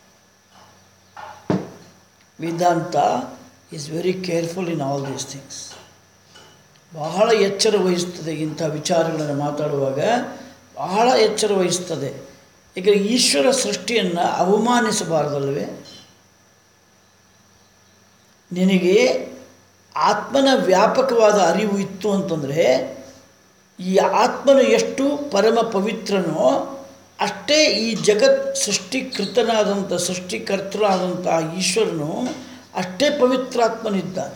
Vedanta is very careful in all these things ಬಹಳ ಎಚ್ಚರ ವಹಿಸ್ತದೆ ಇಂಥ ವಿಚಾರಗಳನ್ನು ಮಾತಾಡುವಾಗ ಬಹಳ ಎಚ್ಚರ ವಹಿಸ್ತದೆ ಏಕೆಂದರೆ ಈಶ್ವರ ಸೃಷ್ಟಿಯನ್ನು ಅವಮಾನಿಸಬಾರ್ದಲ್ವೇ ನಿನಗೆ ಆತ್ಮನ ವ್ಯಾಪಕವಾದ ಅರಿವು ಇತ್ತು ಅಂತಂದರೆ ಈ ಆತ್ಮನು ಎಷ್ಟು ಪರಮ ಪವಿತ್ರನೋ ಅಷ್ಟೇ ಈ ಜಗತ್ ಸೃಷ್ಟಿಕೃತನಾದಂಥ ಸೃಷ್ಟಿಕರ್ತನಾದಂಥ ಈಶ್ವರನು ಅಷ್ಟೇ ಪವಿತ್ರಾತ್ಮನಿದ್ದಾನೆ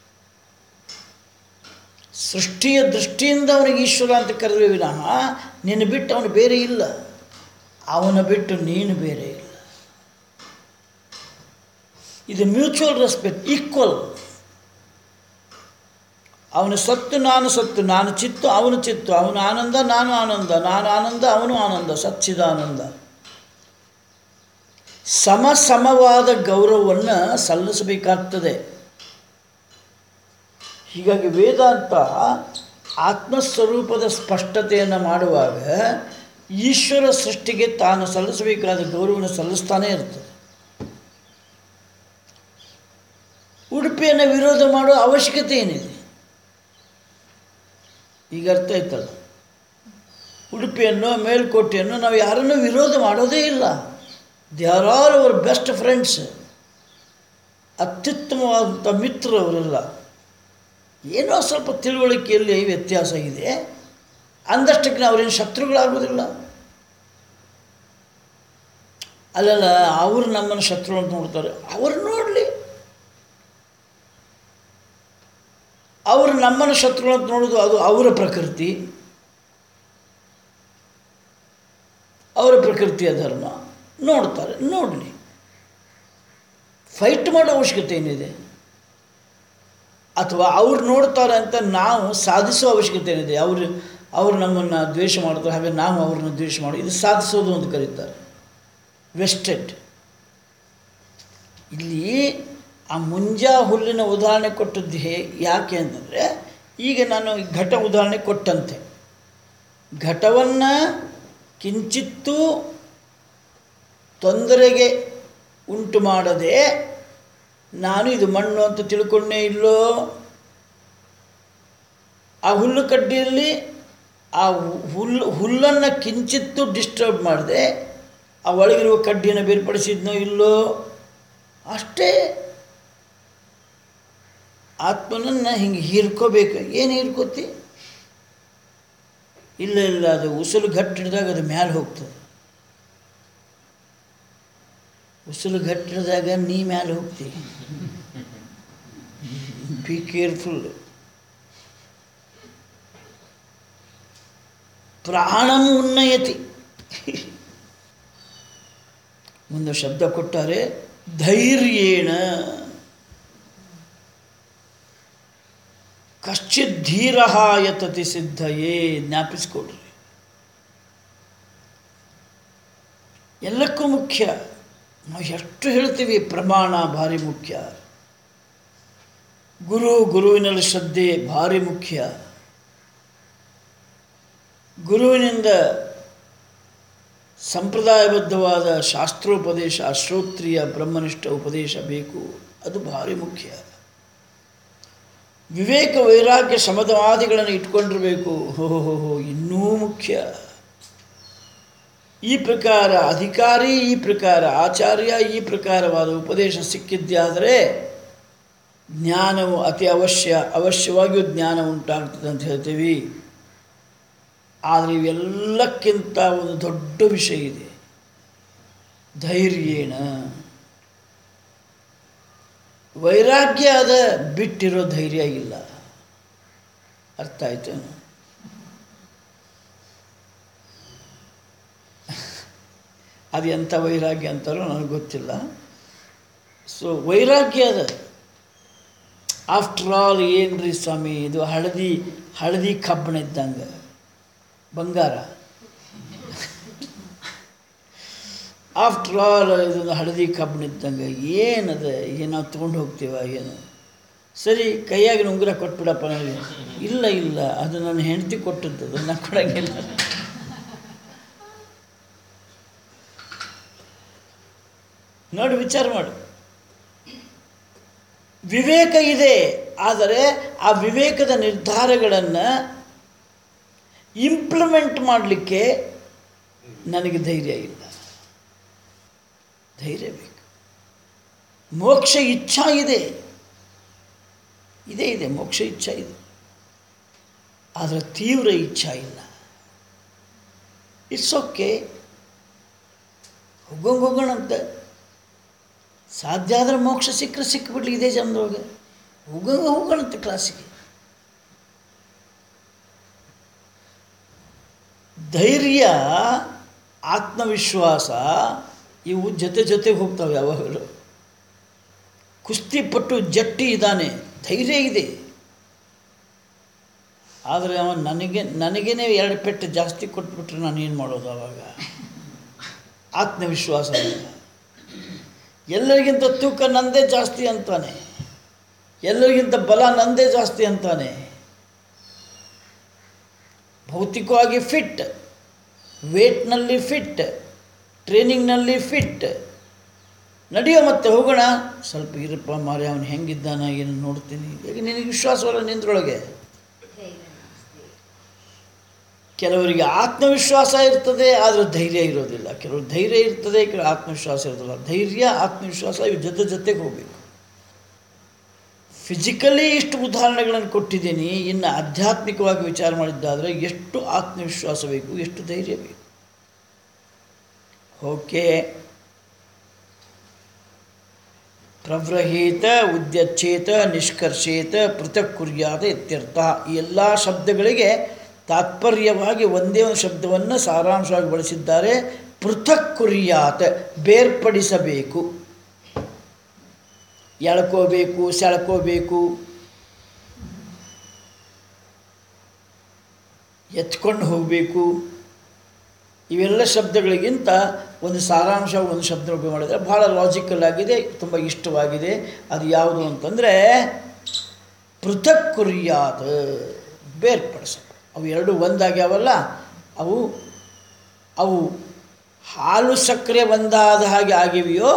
ಸೃಷ್ಟಿಯ ದೃಷ್ಟಿಯಿಂದ ಅವನಿಗೆ ಈಶ್ವರ ಅಂತ ಕರೆದ್ವಿ ವಿನಃ ನಿನ್ನ ಬಿಟ್ಟು ಅವನು ಬೇರೆ ಇಲ್ಲ ಅವನ ಬಿಟ್ಟು ನೀನು ಬೇರೆ ಇಲ್ಲ ಇದು ಮ್ಯೂಚುವಲ್ ರೆಸ್ಪೆಕ್ಟ್ ಈಕ್ವಲ್ ಅವನು ಸತ್ತು ನಾನು ಸತ್ತು ನಾನು ಚಿತ್ತು ಅವನು ಚಿತ್ತು ಅವನು ಆನಂದ ನಾನು ಆನಂದ ನಾನು ಆನಂದ ಅವನು ಆನಂದ ಸಚ್ಚಿದಾನಂದ ಸಮ ಸಮವಾದ ಗೌರವವನ್ನು ಸಲ್ಲಿಸಬೇಕಾಗ್ತದೆ ಹೀಗಾಗಿ ವೇದಾಂತ ಆತ್ಮಸ್ವರೂಪದ ಸ್ಪಷ್ಟತೆಯನ್ನು ಮಾಡುವಾಗ ಈಶ್ವರ ಸೃಷ್ಟಿಗೆ ತಾನು ಸಲ್ಲಿಸಬೇಕಾದ ಗೌರವವನ್ನು ಸಲ್ಲಿಸ್ತಾನೇ ಇರ್ತದೆ ಉಡುಪಿಯನ್ನು ವಿರೋಧ ಮಾಡೋ ಅವಶ್ಯಕತೆ ಏನಿದೆ ಈಗ ಅರ್ಥ ಆಯ್ತಲ್ಲ ಉಡುಪಿಯನ್ನು ಮೇಲ್ಕೋಟೆಯನ್ನು ನಾವು ಯಾರನ್ನೂ ವಿರೋಧ ಮಾಡೋದೇ ಇಲ್ಲ they are all our best friends ಅತ್ಯುತ್ತಮವಾದಂಥ ಮಿತ್ರರು ಅವರೆಲ್ಲ ಏನೋ ಸ್ವಲ್ಪ ತಿಳುವಳಿಕೆಯಲ್ಲಿ ವ್ಯತ್ಯಾಸ ಇದೆ ಅಂದಷ್ಟಕ್ಕೆ ಅವರೇನು ಶತ್ರುಗಳಾಗೋದಿಲ್ಲ ಅಲ್ಲಲ್ಲ ಅವರು ನಮ್ಮನ್ನು ಶತ್ರು ಅಂತ ನೋಡ್ತಾರೆ ಅವರು ನೋಡಲಿ ಅವರು ನಮ್ಮನ್ನು ಶತ್ರು ಅಂತ ನೋಡೋದು ಅದು ಅವರ ಪ್ರಕೃತಿ ಅವರ ಪ್ರಕೃತಿಯ ಧರ್ಮ ನೋಡ್ತಾರೆ ನೋಡಲಿ ಫೈಟ್ ಮಾಡೋ ಅವಶ್ಯಕತೆ ಏನಿದೆ ಅಥವಾ ಅವ್ರು ನೋಡ್ತಾರೆ ಅಂತ ನಾವು ಸಾಧಿಸೋ ಅವಶ್ಯಕತೆ ಏನಿದೆ ಅವರು ಅವರು ನಮ್ಮನ್ನು ದ್ವೇಷ ಮಾಡ್ತಾರೆ ಹಾಗೆ ನಾವು ಅವ್ರನ್ನ ದ್ವೇಷ ಮಾಡಿ ಇದು ಸಾಧಿಸೋದು ಅಂತ ಕರೀತಾರೆ ವೆಸ್ಟೆಡ್ ಇಲ್ಲಿ ಆ ಮುಂಜಾ ಹುಲ್ಲಿನ ಉದಾಹರಣೆ ಕೊಟ್ಟದ್ದು ಹೇ ಯಾಕೆ ಅಂತಂದರೆ ಈಗ ನಾನು ಈ ಘಟ ಉದಾಹರಣೆ ಕೊಟ್ಟಂತೆ ಘಟವನ್ನು ಕಿಂಚಿತ್ತೂ ತೊಂದರೆಗೆ ಉಂಟು ಮಾಡದೆ ನಾನು ಇದು ಮಣ್ಣು ಅಂತ ತಿಳ್ಕೊಂಡೇ ಇಲ್ಲೋ ಆ ಹುಲ್ಲು ಕಡ್ಡಿಯಲ್ಲಿ ಆ ಹುಲ್ಲು ಹುಲ್ಲನ್ನು ಕಿಂಚಿತ್ತು ಡಿಸ್ಟರ್ಬ್ ಮಾಡದೆ ಆ ಒಳಗಿರುವ ಕಡ್ಡಿಯನ್ನು ಬೇರ್ಪಡಿಸಿದ್ನೋ ಇಲ್ಲೋ ಅಷ್ಟೇ ಆತ್ಮನನ್ನು ಹಿಂಗೆ ಹೀರ್ಕೋಬೇಕು ಏನು ಹೀರ್ಕೋತಿ ಇಲ್ಲ ಇಲ್ಲ ಅದು ಉಸಿರು ಗಟ್ಟಿ ಹಿಡಿದಾಗ ಅದು ಮ್ಯಾಲೆ ಹೋಗ್ತದೆ ಉಸಿರು ಗಟ್ಟಿ ಹಿಡಿದಾಗ ನೀ ಮ್ಯಾಲೆ ಹೋಗ್ತಿ ಬಿ ಕೇರ್ಫುಲ್ ಪ್ರಾಣಂ ಉನ್ನಯತಿ ಮುಂದೆ ಶಬ್ದ ಕೊಟ್ಟಾರೆ ಧೈರ್ಯೇಣ ಕಶ್ಚಿತ್ ಧೀರ ಯತತಿ ಸಿದ್ಧಯೇ ಜ್ಞಾಪಿಸ್ಕೊಡ್ರಿ ಎಲ್ಲಕ್ಕೂ ಮುಖ್ಯ ನಾವು ಎಷ್ಟು ಹೇಳ್ತೀವಿ ಪ್ರಮಾಣ ಭಾರಿ ಮುಖ್ಯ ಗುರು ಗುರುವಿನಲ್ಲಿ ಶ್ರದ್ಧೆ ಭಾರಿ ಮುಖ್ಯ ಗುರುವಿನಿಂದ ಸಂಪ್ರದಾಯಬದ್ಧವಾದ ಶಾಸ್ತ್ರೋಪದೇಶ ಶ್ರೋತ್ರಿಯ ಬ್ರಹ್ಮನಿಷ್ಠ ಉಪದೇಶ ಬೇಕು ಅದು ಭಾರಿ ಮುಖ್ಯ ವಿವೇಕ ವೈರಾಗ್ಯ ಸಮದವಾದಿಗಳನ್ನು ಇಟ್ಕೊಂಡಿರಬೇಕು ಹೋ ಹೋ ಹೋ ಇನ್ನೂ ಮುಖ್ಯ ಈ ಪ್ರಕಾರ ಅಧಿಕಾರಿ ಈ ಪ್ರಕಾರ ಆಚಾರ್ಯ ಈ ಪ್ರಕಾರವಾದ ಉಪದೇಶ ಸಿಕ್ಕಿದ್ದಾದರೆ ಜ್ಞಾನವು ಅತಿ ಅವಶ್ಯ ಅವಶ್ಯವಾಗಿಯೂ ಜ್ಞಾನ ಉಂಟಾಗ್ತದೆ ಅಂತ ಹೇಳ್ತೀವಿ ಆದರೆ ಇವೆಲ್ಲಕ್ಕಿಂತ ಒಂದು ದೊಡ್ಡ ವಿಷಯ ಇದೆ ಧೈರ್ಯೇಣ ವೈರಾಗ್ಯ ಅದ ಬಿಟ್ಟಿರೋ ಧೈರ್ಯ ಇಲ್ಲ ಅರ್ಥ ಆಯ್ತು ಅದು ಎಂಥ ವೈರಾಗ್ಯ ಅಂತಾರೋ ನನಗೆ ಗೊತ್ತಿಲ್ಲ ಸೊ ವೈರಾಗ್ಯ ಅದ ಆಫ್ಟರ್ ಆಲ್ ಏನ್ರಿ ಸ್ವಾಮಿ ಇದು ಹಳದಿ ಹಳದಿ ಕಬ್ಬಣ ಇದ್ದಂಗೆ ಬಂಗಾರ ಆಫ್ಟರ್ ಆಲ್ ಇದೊಂದು ಹಳದಿ ಕಬ್ಬಣ ಇದ್ದಂಗೆ ಏನದ ಏನು ನಾವು ತೊಗೊಂಡು ಹೋಗ್ತೀವ ಏನು ಸರಿ ಕೈಯಾಗಿನ ಉಂಗುರ ಕೊಟ್ಬಿಡಪ್ಪ ನನಗೆ ಇಲ್ಲ ಇಲ್ಲ ಅದು ನನ್ನ ಹೆಂಡತಿ ಕೊಟ್ಟದ್ದು ಅದು ನಾನು ಕೊಡಂಗಿಲ್ಲ ನೋಡಿ ವಿಚಾರ ಮಾಡು ವಿವೇಕ ಇದೆ ಆದರೆ ಆ ವಿವೇಕದ ನಿರ್ಧಾರಗಳನ್ನು ಇಂಪ್ಲಿಮೆಂಟ್ ಮಾಡಲಿಕ್ಕೆ ನನಗೆ ಧೈರ್ಯ ಇಲ್ಲ ಧೈರ್ಯ ಬೇಕು ಮೋಕ್ಷ ಇಚ್ಛಾ ಇದೆ ಇದೇ ಇದೆ ಮೋಕ್ಷ ಇಚ್ಛಾ ಇದೆ ಆದರೆ ತೀವ್ರ ಇಚ್ಛಾ ಇಲ್ಲ ಇಟ್ಸ್ ಓಕೆ ಹೋಗೋಂಗೆ ಹೋಗೋಣಂತೆ ಸಾಧ್ಯ ಆದರೆ ಮೋಕ್ಷ ಸಿಕ್ಕರೆ ಸಿಕ್ಕಿಬಿಡ್ಲಿ ಇದೇ ಜನ್ಮದೊಳಗೆ ಹೋಗಂಗೆ ಹೋಗೋಣಂತೆ ಕ್ಲಾಸಿಗೆ ಧೈರ್ಯ ಆತ್ಮವಿಶ್ವಾಸ ಇವು ಜೊತೆ ಜೊತೆಗೆ ಹೋಗ್ತಾವೆ ಯಾವಾಗಲೂ ಕುಸ್ತಿಪಟ್ಟು ಜಟ್ಟಿ ಇದ್ದಾನೆ ಧೈರ್ಯ ಇದೆ ಆದರೆ ಅವ ನನಗೆ ನನಗೇನೆ ಎರಡು ಪೆಟ್ಟು ಜಾಸ್ತಿ ಕೊಟ್ಬಿಟ್ರೆ ನಾನು ಏನು ಮಾಡೋದು ಅವಾಗ ಆತ್ಮವಿಶ್ವಾಸ ಇಲ್ಲ ಎಲ್ಲರಿಗಿಂತ ತೂಕ ನಂದೇ ಜಾಸ್ತಿ ಅಂತಾನೆ ಎಲ್ಲರಿಗಿಂತ ಬಲ ನಂದೇ ಜಾಸ್ತಿ ಅಂತಾನೆ ಭೌತಿಕವಾಗಿ ಫಿಟ್ ವೇಟ್ನಲ್ಲಿ ಫಿಟ್ ಟ್ರೈನಿಂಗ್ನಲ್ಲಿ ಫಿಟ್ ನಡೆಯೋ ಮತ್ತೆ ಹೋಗೋಣ ಸ್ವಲ್ಪ ಇರಪ್ಪ ಮಾರಿ ಅವನು ಹೆಂಗಿದ್ದಾನ ಏನು ನೋಡ್ತೀನಿ ಈಗ ನಿನಗೆ ವಿಶ್ವಾಸವಲ್ಲ ನಿಂದ್ರೊಳಗೆ ಕೆಲವರಿಗೆ ಆತ್ಮವಿಶ್ವಾಸ ಇರ್ತದೆ ಆದರೆ ಧೈರ್ಯ ಇರೋದಿಲ್ಲ ಕೆಲವರು ಧೈರ್ಯ ಇರ್ತದೆ ಕೆಲವು ಆತ್ಮವಿಶ್ವಾಸ ಇರೋದಿಲ್ಲ ಧೈರ್ಯ ಆತ್ಮವಿಶ್ವಾಸ ಇವು ಜೊತೆ ಜೊತೆಗೆ ಹೋಗಬೇಕು ಫಿಸಿಕಲಿ ಇಷ್ಟು ಉದಾಹರಣೆಗಳನ್ನು ಕೊಟ್ಟಿದ್ದೀನಿ ಇನ್ನು ಆಧ್ಯಾತ್ಮಿಕವಾಗಿ ವಿಚಾರ ಮಾಡಿದ್ದಾದರೆ ಎಷ್ಟು ಆತ್ಮವಿಶ್ವಾಸ ಬೇಕು ಎಷ್ಟು ಧೈರ್ಯ ಬೇಕು ಓಕೆ ಪ್ರವ್ರಹೀತ ಉದ್ಯಚ್ಛೇತ ನಿಷ್ಕರ್ಷೇತ ಪೃಥಕ್ ಕುರ್ಯಾದ ಇತ್ಯರ್ಥ ಈ ಎಲ್ಲ ಶಬ್ದಗಳಿಗೆ ತಾತ್ಪರ್ಯವಾಗಿ ಒಂದೇ ಒಂದು ಶಬ್ದವನ್ನು ಸಾರಾಂಶವಾಗಿ ಬಳಸಿದ್ದಾರೆ ಪೃಥಕ್ ಕುರ್ಯಾತ್ ಬೇರ್ಪಡಿಸಬೇಕು ಎಳ್ಕೋಬೇಕು ಸೆಳ್ಕೋಬೇಕು ಎತ್ಕೊಂಡು ಹೋಗಬೇಕು ಇವೆಲ್ಲ ಶಬ್ದಗಳಿಗಿಂತ ಒಂದು ಸಾರಾಂಶ ಒಂದು ಶಬ್ದ ಉಪಯೋಗ ಮಾಡಿದರೆ ಭಾಳ ಲಾಜಿಕಲ್ ಆಗಿದೆ ತುಂಬ ಇಷ್ಟವಾಗಿದೆ ಅದು ಯಾವುದು ಅಂತಂದರೆ ಪೃಥಕ್ ಕುರಿಯಾದ ಬೇರ್ಪಡಿಸಬೇಕು ಅವು ಎರಡು ಒಂದಾಗ್ಯಾವಲ್ಲ ಅವು ಅವು ಹಾಲು ಸಕ್ಕರೆ ಒಂದಾದ ಹಾಗೆ ಆಗಿವೆಯೋ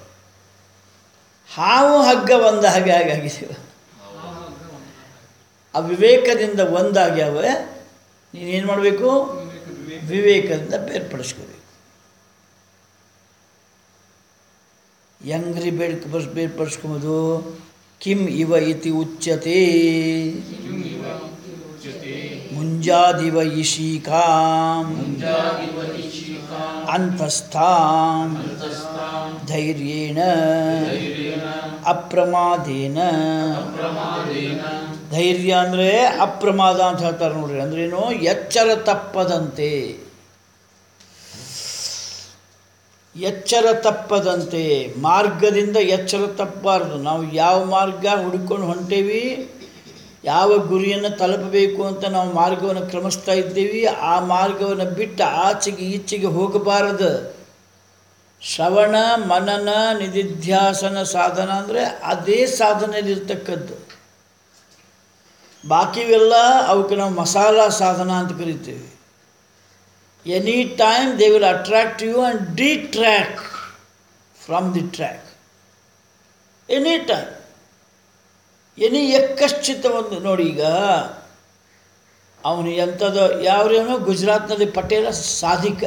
ಹಾವು ಹಗ್ಗ ಒಂದ ಹಾಗೆ ಆಗಿದೆಯೋ ಆ ವಿವೇಕದಿಂದ ಒಂದಾಗ್ಯಾವ ನೀನೇನು ಮಾಡಬೇಕು ವಿವೇಕದಿಂದ ಬೇರ್ಪಡಿಸ್ಕೋಬೇಕು ಹೆಂಗ್ರಿ ಬೇಡ್ ಬಸ್ ಬೇರ್ಪಡಿಸ್ಕೊಬೋದು ಕಿಂ ಇವ ಇತಿ ಉಚ್ಯತೆ ಮುಂಜಾದಿವ ಇಶೀಕಾಂ ಅಂತಸ್ಥಾಂ ಧೈರ್ಯೇಣ ಧೈರ್ಯೇನ ಅಪ್ರಮಾದೇನ ಅಪ್ರಮಾದೇನ ಧೈರ್ಯ ಅಂದರೆ ಅಪ್ರಮಾದ ಅಂತ ಹೇಳ್ತಾರೆ ನೋಡ್ರಿ ಅಂದ್ರೇನು ಎಚ್ಚರ ತಪ್ಪದಂತೆ ಎಚ್ಚರ ತಪ್ಪದಂತೆ ಮಾರ್ಗದಿಂದ ಎಚ್ಚರ ತಪ್ಪಬಾರ್ದು ನಾವು ಯಾವ ಮಾರ್ಗ ಹುಡುಕೊಂಡು ಹೊಂಟೇವಿ ಯಾವ ಗುರಿಯನ್ನು ತಲುಪಬೇಕು ಅಂತ ನಾವು ಮಾರ್ಗವನ್ನು ಕ್ರಮಿಸ್ತಾ ಇದ್ದೀವಿ ಆ ಮಾರ್ಗವನ್ನು ಬಿಟ್ಟು ಆಚೆಗೆ ಈಚೆಗೆ ಹೋಗಬಾರದು ಶ್ರವಣ ಮನನ ನಿಧಿಧ್ಯಾಸನ ಸಾಧನ ಅಂದರೆ ಅದೇ ಸಾಧನೆಯಲ್ಲಿರ್ತಕ್ಕದ್ದು ಬಾಕಿವೆಲ್ಲ ಅವಕ್ಕೆ ನಾವು ಮಸಾಲ ಸಾಧನ ಅಂತ ಕರಿತೀವಿ any time they will attract you and detract from the track any time any ಎಕ್ಕಶ್ಚಿತ ಒಂದು ನೋಡಿ ಈಗ ಅವನು ಎಂಥದ್ದು ಯಾವ್ರೇನೋ ಗುಜರಾತ್ನಲ್ಲಿ ಪಟೇಲ ಸಾಧಿಕ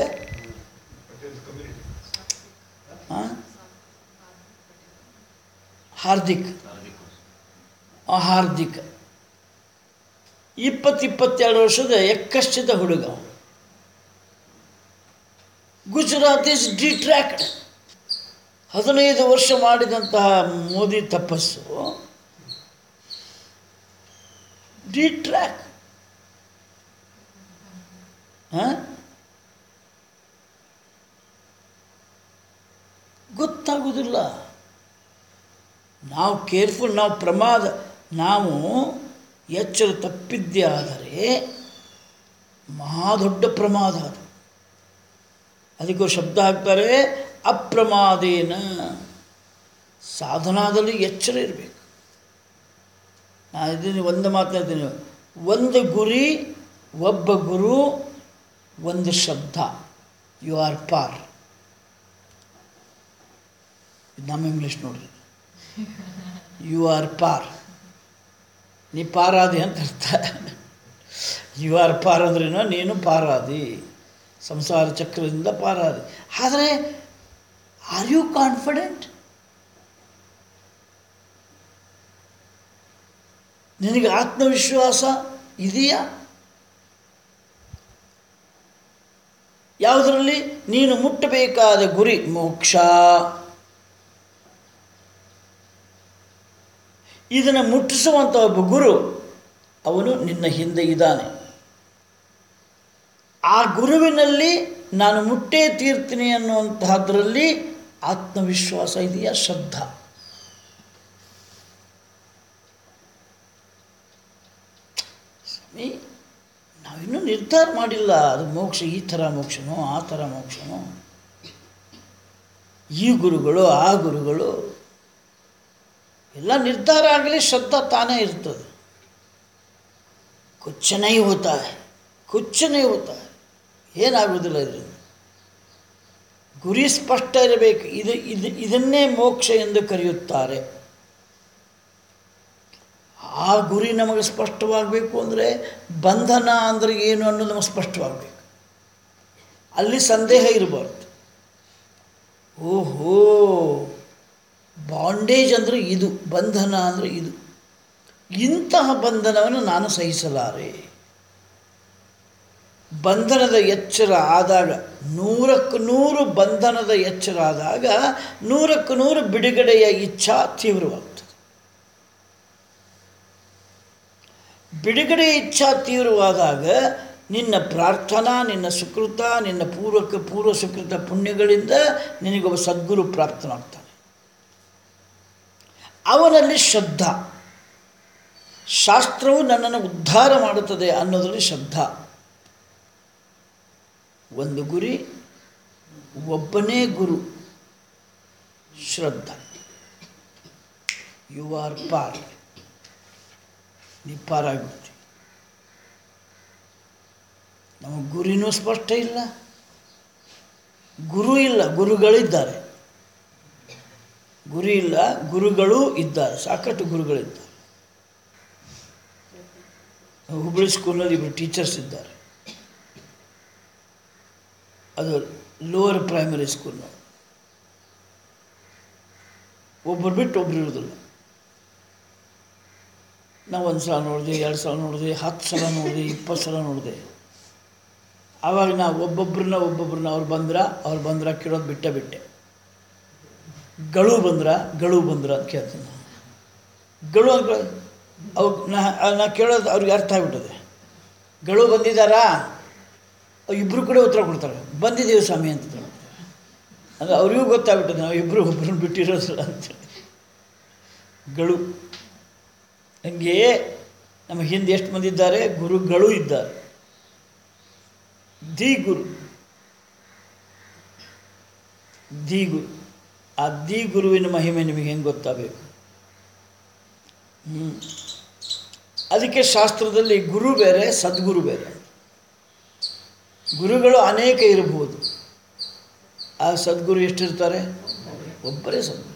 ಹಾಂ ಹಾರ್ದಿಕ್ ಆ ಹಾರ್ದಿಕ್ ಇಪ್ಪತ್ತು ಇಪ್ಪತ್ತೆರಡು ವರ್ಷದ ಎಕ್ಕಶ್ಚಿತ ಹುಡುಗ ಗುಜರಾತ್ ಈಸ್ ಡಿಟ್ರ್ಯಾಕ್ಟ್ ಹದಿನೈದು ವರ್ಷ ಮಾಡಿದಂತಹ ಮೋದಿ ತಪಸ್ಸು ಡಿಟ್ರ್ಯಾಕ್ ಹಾಂ ಗೊತ್ತಾಗೋದಿಲ್ಲ ನಾವು ಕೇರ್ಫುಲ್ ನಾವು ಪ್ರಮಾದ ನಾವು ಎಚ್ಚರ ತಪ್ಪಿದ್ದೇ ಆದರೆ ಮಹಾ ದೊಡ್ಡ ಪ್ರಮಾದ ಅದು ಅದಕ್ಕೂ ಶಬ್ದ ಹಾಕ್ತಾರೆ ಅಪ್ರಮಾದೇನ ಸಾಧನಾದಲ್ಲಿ ಎಚ್ಚರ ಇರಬೇಕು ನಾನು ಇದನ್ನು ಒಂದು ಮಾತಾಡ್ತೀನಿ ಒಂದು ಗುರಿ ಒಬ್ಬ ಗುರು ಒಂದು ಶಬ್ದ ಯು ಆರ್ ಪಾರ್ ಇದು ನಮ್ಮ ಇಂಗ್ಲೀಷ್ ನೋಡ್ರಿ ಯು ಆರ್ ಪಾರ್ ನೀ ಪಾರಾದಿ ಅಂತ ಅರ್ಥ ಯು ಆರ್ ಪಾರ್ ಅಂದ್ರೇನು ನೀನು ಪಾರಾದಿ ಸಂಸಾರ ಚಕ್ರದಿಂದ ಪಾರಾದಿ ಆದರೆ ಆರ್ ಯು ಕಾನ್ಫಿಡೆಂಟ್ ನಿನಗೆ ಆತ್ಮವಿಶ್ವಾಸ ಇದೆಯಾ ಯಾವುದರಲ್ಲಿ ನೀನು ಮುಟ್ಟಬೇಕಾದ ಗುರಿ ಮೋಕ್ಷ ಇದನ್ನು ಮುಟ್ಟಿಸುವಂಥ ಒಬ್ಬ ಗುರು ಅವನು ನಿನ್ನ ಹಿಂದೆ ಇದ್ದಾನೆ ಆ ಗುರುವಿನಲ್ಲಿ ನಾನು ಮುಟ್ಟೇ ತೀರ್ತೀನಿ ಅನ್ನುವಂತಹದ್ರಲ್ಲಿ ಆತ್ಮವಿಶ್ವಾಸ ಇದೆಯಾ ಶ್ರದ್ಧಾ ಸ್ವಾಮಿ ನಾವಿನ್ನೂ ನಿರ್ಧಾರ ಮಾಡಿಲ್ಲ ಅದು ಮೋಕ್ಷ ಈ ಥರ ಮೋಕ್ಷನೋ ಆ ಥರ ಮೋಕ್ಷನೋ ಈ ಗುರುಗಳು ಆ ಗುರುಗಳು ಎಲ್ಲ ನಿರ್ಧಾರ ಆಗಲಿ ಶ್ರದ್ಧಾ ತಾನೇ ಇರ್ತದೆ ಕುಚ್ಚ ನೈ ಹೋತಾ है ಕುಚ್ಚ ನೈ ಹೋತಾ है ಏನಾಗುವುದಿಲ್ಲ ಇದರಿಂದ ಗುರಿ ಸ್ಪಷ್ಟ ಇರಬೇಕು ಇದು ಇದು ಇದನ್ನೇ ಮೋಕ್ಷ ಎಂದು ಕರೆಯುತ್ತಾರೆ ಆ ಗುರಿ ನಮಗೆ ಸ್ಪಷ್ಟವಾಗಬೇಕು ಅಂದರೆ ಬಂಧನ ಅಂದರೆ ಏನು ಅನ್ನೋದು ನಮಗೆ ಸ್ಪಷ್ಟವಾಗಬೇಕು ಅಲ್ಲಿ ಸಂದೇಹ ಇರಬಾರ್ದು ಓಹೋ ಬಾಂಡೇಜ್ ಅಂದರೆ ಇದು ಬಂಧನ ಅಂದರೆ ಇದು ಇಂತಹ ಬಂಧನವನ್ನು ನಾನು ಸಹಿಸಲಾರೆ ಬಂಧನದ ಎಚ್ಚರ ಆದಾಗ ನೂರಕ್ಕೂ ನೂರು ಬಂಧನದ ಎಚ್ಚರ ಆದಾಗ ನೂರಕ್ಕೂ ನೂರು ಬಿಡುಗಡೆಯ ಇಚ್ಛಾ ತೀವ್ರವಾಗ್ತದೆ ಬಿಡುಗಡೆ ಇಚ್ಛಾ ತೀವ್ರವಾದಾಗ ನಿನ್ನ ಪ್ರಾರ್ಥನಾ ನಿನ್ನ ಸುಕೃತ ನಿನ್ನ ಪೂರ್ವಕ ಪೂರ್ವ ಸುಕೃತ ಪುಣ್ಯಗಳಿಂದ ನಿನಗೊಬ್ಬ ಸದ್ಗುರು ಪ್ರಾಪ್ತನಾಗ್ತಾನೆ ಅವನಲ್ಲಿ ಶ್ರದ್ಧಾ ಶಾಸ್ತ್ರವು ನನ್ನನ್ನು ಉದ್ಧಾರ ಮಾಡುತ್ತದೆ ಅನ್ನೋದರಲ್ಲಿ ಶ್ರದ್ಧಾ ಒಂದು ಗುರಿ ಒಬ್ಬನೇ ಗುರು ಶ್ರದ್ಧಾ ಯು ಆರ್ ಪಾರ್ ನೀ ಪಾರಾಗ್ಬಿಡ್ತಿ ನಮಗೆ ಗುರಿನೂ ಸ್ಪಷ್ಟ ಇಲ್ಲ ಗುರು ಇಲ್ಲ ಗುರುಗಳಿದ್ದಾರೆ ಗುರಿ ಇಲ್ಲ ಗುರುಗಳು ಇದ್ದಾರೆ ಸಾಕಷ್ಟು ಗುರುಗಳಿದ್ದಾರೆ ಹುಬ್ಬಳ್ಳಿ ಸ್ಕೂಲ್ನಲ್ಲಿ ಇಬ್ಬರು ಟೀಚರ್ಸ್ ಇದ್ದಾರೆ ಅದು ಲೋವರ್ ಪ್ರೈಮರಿ ಸ್ಕೂಲ್ನ ಒಬ್ಬರು ಬಿಟ್ಟು ಒಬ್ರು ಇರೋದಿಲ್ಲ ನಾವು ಒಂದು ಸಲ ನೋಡಿದೆ ಎರಡು ಸಲ ನೋಡಿದೆ ಹತ್ತು ಸಲ ನೋಡಿದೆ ಇಪ್ಪತ್ತು ಸಲ ನೋಡಿದೆ ಆವಾಗ ನಾವು ಒಬ್ಬೊಬ್ರನ್ನ ಒಬ್ಬೊಬ್ರನ್ನ ಅವ್ರು ಬಂದ್ರ ಅವ್ರು ಬಂದ್ರ ಕೇಳೋದು ಬಿಟ್ಟೆ ಬಿಟ್ಟೆ ಗಳು ಬಂದ್ರ ಗಳು ಬಂದ್ರ ಅಂತ ಕೇಳ್ತೀನಿ ನಾನು ಗಳು ಅಂತ ಅವು ನಾ ನಾ ಕೇಳೋದು ಅವ್ರಿಗೆ ಅರ್ಥ ಆಗ್ಬಿಟ್ಟದೆ ಗಳು ಬಂದಿದ್ದಾರಾ ಇಬ್ಬರು ಕೂಡ ಉತ್ತರ ಕೊಡ್ತಾರೆ ಬಂದಿದ್ದೀವಿ ಸ್ವಾಮಿ ಅಂತ ಉತ್ತರ ಕೊಡ್ತಾರೆ ಅಂದರೆ ಅವ್ರಿಗೂ ಗೊತ್ತಾಗ್ಬಿಟ್ಟದೆ ನಾವು ಇಬ್ಬರು ಒಬ್ಬರನ್ನ ಬಿಟ್ಟಿರೋದಿಲ್ಲ ಅಂತೇಳಿ ಗಳು ಹಂಗೆ ನಮ್ಮ ಹಿಂದೆ ಎಷ್ಟು ಮಂದಿ ಇದ್ದಾರೆ ಗುರುಗಳು ಇದ್ದಾರೆ ದಿ ಗುರು ದಿ ಗುರು ಆ ದಿ ಗುರುವಿನ ಮಹಿಮೆ ನಿಮಗೆ ಹೆಂಗೆ ಗೊತ್ತಾಗಬೇಕು ಹ್ಞೂ ಅದಕ್ಕೆ ಶಾಸ್ತ್ರದಲ್ಲಿ ಗುರು ಬೇರೆ ಸದ್ಗುರು ಬೇರೆ ಗುರುಗಳು ಅನೇಕ ಇರಬಹುದು ಆ ಸದ್ಗುರು ಎಷ್ಟಿರ್ತಾರೆ ಒಬ್ಬರೇ ಸದ್ಗುರು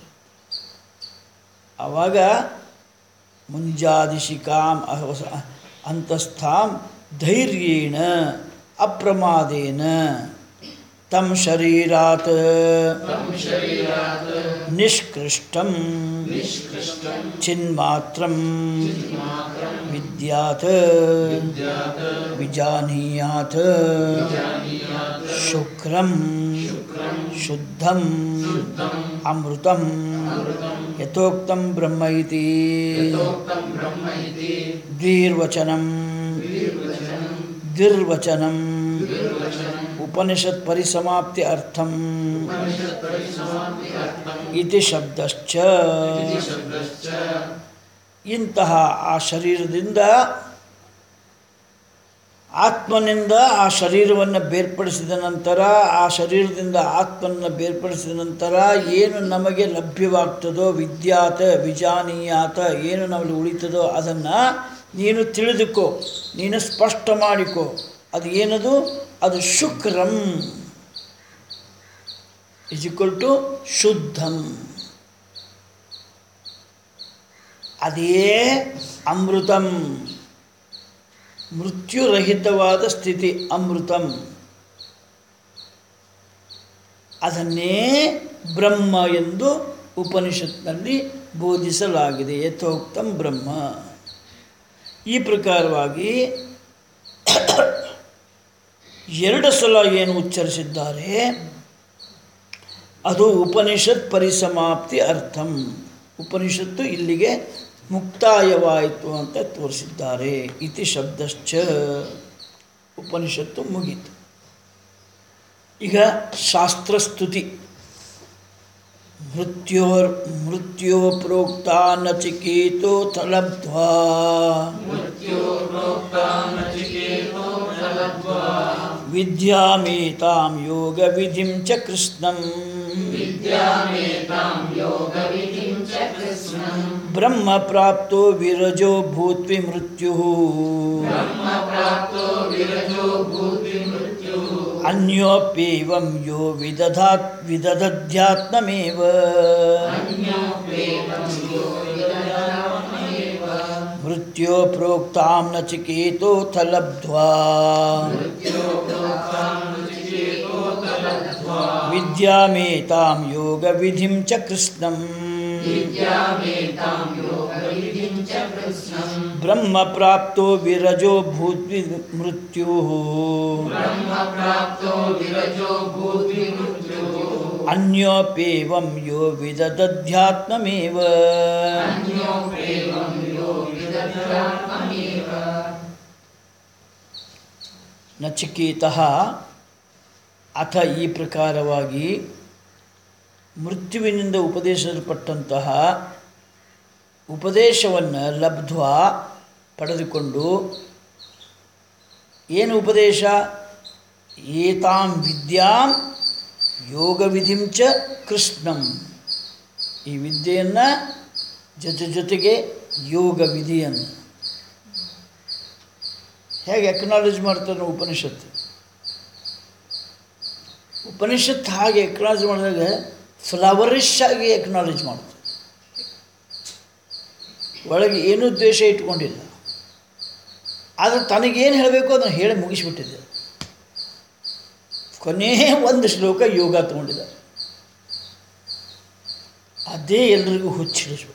ಆವಾಗ ಮುಂಜಾದಿಶಿಕಾಂ ಅಹವಸ ಅಂತಸ್ಥಾಂ ಧೈರ್ಯೇಣ ಅಪ್ರಮಾದೇನ ತಂ ಶರೀರಾತ್ तं शरीरात् ನಿಷ್ಕೃಷ್ಟಂ निष्कृष्टं ಚಿನ್ಮಾತ್ರಂ ವಿದ್ಯಾತ್ विद्यात् ವಿಜಾನೀಯಾತ್ जानीयात् ಶುಕ್ರಂ ಶುದ್ಧಂ ಅಮೃತಂ ಯಥೋಕ್ತಂ ಬ್ರಹ್ಮ ಇತಿ यथोक्तं ब्रह्म इति ದ್ವಿರ್ವಚನಂ ದ್ವಿರ್ವಚನಂ ಉಪನಿಷತ್ ಪರಿಸಮಾಪ್ತಿ ಅರ್ಥಂ ಇತಿ ಶಬ್ದಶ್ಚ शब्दश्च ಇಂತಹ ಆ ಶರೀರದಿಂದ ಆತ್ಮನಿಂದ ಆ ಶರೀರವನ್ನು ಬೇರ್ಪಡಿಸಿದ ನಂತರ ಆ ಶರೀರದಿಂದ ಆತ್ಮನ ಬೇರ್ಪಡಿಸಿದ ನಂತರ ಏನು ನಮಗೆ ಲಭ್ಯವಾಗ್ತದೋ ವಿದ್ಯಾತ ವಿಜಾನೀಯಾತ ಏನು ನಮ್ಮಲ್ಲಿ ಉಳಿತದೋ ಅದನ್ನು ನೀನು ತಿಳಿದುಕೋ ನೀನು ಸ್ಪಷ್ಟ ಮಾಡಿಕೋ ಅದು ಏನದು ಅದು ಶುಕ್ರಂ ಇಸ್ ಈಕ್ವಲ್ ಟು ಶುದ್ಧಂ ಅದೇ ಅಮೃತಂ ಮೃತ್ಯುರಹಿತವಾದ ಸ್ಥಿತಿ ಅಮೃತಂ ಅದನ್ನೇ ಬ್ರಹ್ಮ ಎಂದು ಉಪನಿಷತ್ನಲ್ಲಿ ಬೋಧಿಸಲಾಗಿದೆ ಯಥೋಕ್ತಂ ಬ್ರಹ್ಮ ಈ ಪ್ರಕಾರವಾಗಿ ಎರಡು ಸಲ ಏನು ಉಚ್ಚರಿಸಿದ್ದಾರೆ ಅದು ಉಪನಿಷತ್ ಪರಿಸಮಾಪ್ತಿ ಅರ್ಥಂ ಉಪನಿಷತ್ತು ಇಲ್ಲಿಗೆ ಮುಕ್ತಾಯವಾಯಿತು ಅಂತ ತೋರಿಸಿದ್ದಾರೆ ಇತಿ ಶಬ್ದಶ್ಚ ಉಪನಿಷತ್ತು ಮುಗೀತು ಈಗ ಶಾಸ್ತ್ರಸ್ತುತಿ ಮೃತ್ಯೋರ್ ಮೃತ್ಯೋ ಪ್ರೋಕ್ತ ನಚಿಕೇತೋ ತಲಬ್ಧ್ವಾ ವಿದ್ಯಾಮೇತಾಂ ಯೋಗ ವಿಧಿಂ ಚ ಕೃಷ್ಣಂ ಬ್ರಹ್ಮ ಪ್ರಾಪ್ತೋ ವಿರಜೋ ಭೂತ್ವಿ ಮೃತ್ಯು ಅನ್ಯೋಪ್ಯೇವಂ ಯೋ ವಿದಧಾತ್ ವಿದಧ್ಯಾತ್ಮಮೇವ ಮೃತ್ಯೋ ಪ್ರೋಕ್ತಾಂ ನಚಿಕೇತೋಥ ಲಬ್ಧ್ವಾ ವಿದ್ಯಾಮೇತಾಂ ಯೋಗ ವಿಧಿಂ ಚ ಕೃಷ್ಣಂ ಬ್ರಹ್ಮ ಪ್ರಾಪ್ತೋ ವಿರಜೋ ಭೂತ್ವಿ ಮೃತ್ಯು ಅನ್ಯೋಪ್ಯೇವಂ ಯೋ ವಿದಧ್ಯಾತ್ಮಮೇವ ನಚಿಕೇತಃ ಅಥ ಈ ಪ್ರಕಾರವಾಗಿ ಮೃತ್ಯುವಿನಿಂದ ಉಪದೇಶಿಸಲ್ಪಟ್ಟಂತಹ ಉಪದೇಶವನ್ನು ಲಬ್ಧ್ವ ಪಡೆದುಕೊಂಡು ಏನು ಉಪದೇಶ ಏತಾಂ ವಿದ್ಯಾಂ ಯೋಗ ವಿಧಿಂ ಚ ಕೃಷ್ಣಂ ಈ ವಿದ್ಯೆಯನ್ನು ಜೊತೆ ಜೊತೆಗೆ ಯೋಗ ವಿಧಿಯನ್ನು ಹೇಗೆ ಅಕ್ನಾಲೇಜ್ ಮಾಡ್ತಾರೆ ಉಪನಿಷತ್ತು ಉಪನಿಷತ್ತು ಹಾಗೆ ಎಕ್ನಾಲೇಜ್ ಮಾಡಿದಾಗ ಫ್ಲವರಿಶ್ ಆಗಿ ಎಕ್ನಾಲೇಜ್ ಮಾಡ್ತಾರೆ ಒಳಗೆ ಏನೂ ದ್ವೇಷ ಇಟ್ಕೊಂಡಿಲ್ಲ ಆದರೆ ತನಗೇನು ಹೇಳಬೇಕು ಅದನ್ನು ಹೇಳಿ ಮುಗಿಸ್ಬಿಟ್ಟಿದೆ ಕೊನೇ ಒಂದು ಶ್ಲೋಕ ಯೋಗ ತಗೊಂಡಿದ್ದಾರೆ ಅದೇ ಎಲ್ರಿಗೂ ಹುಚ್ಚಿಡಿಸ್ಬಿಟ್ಟು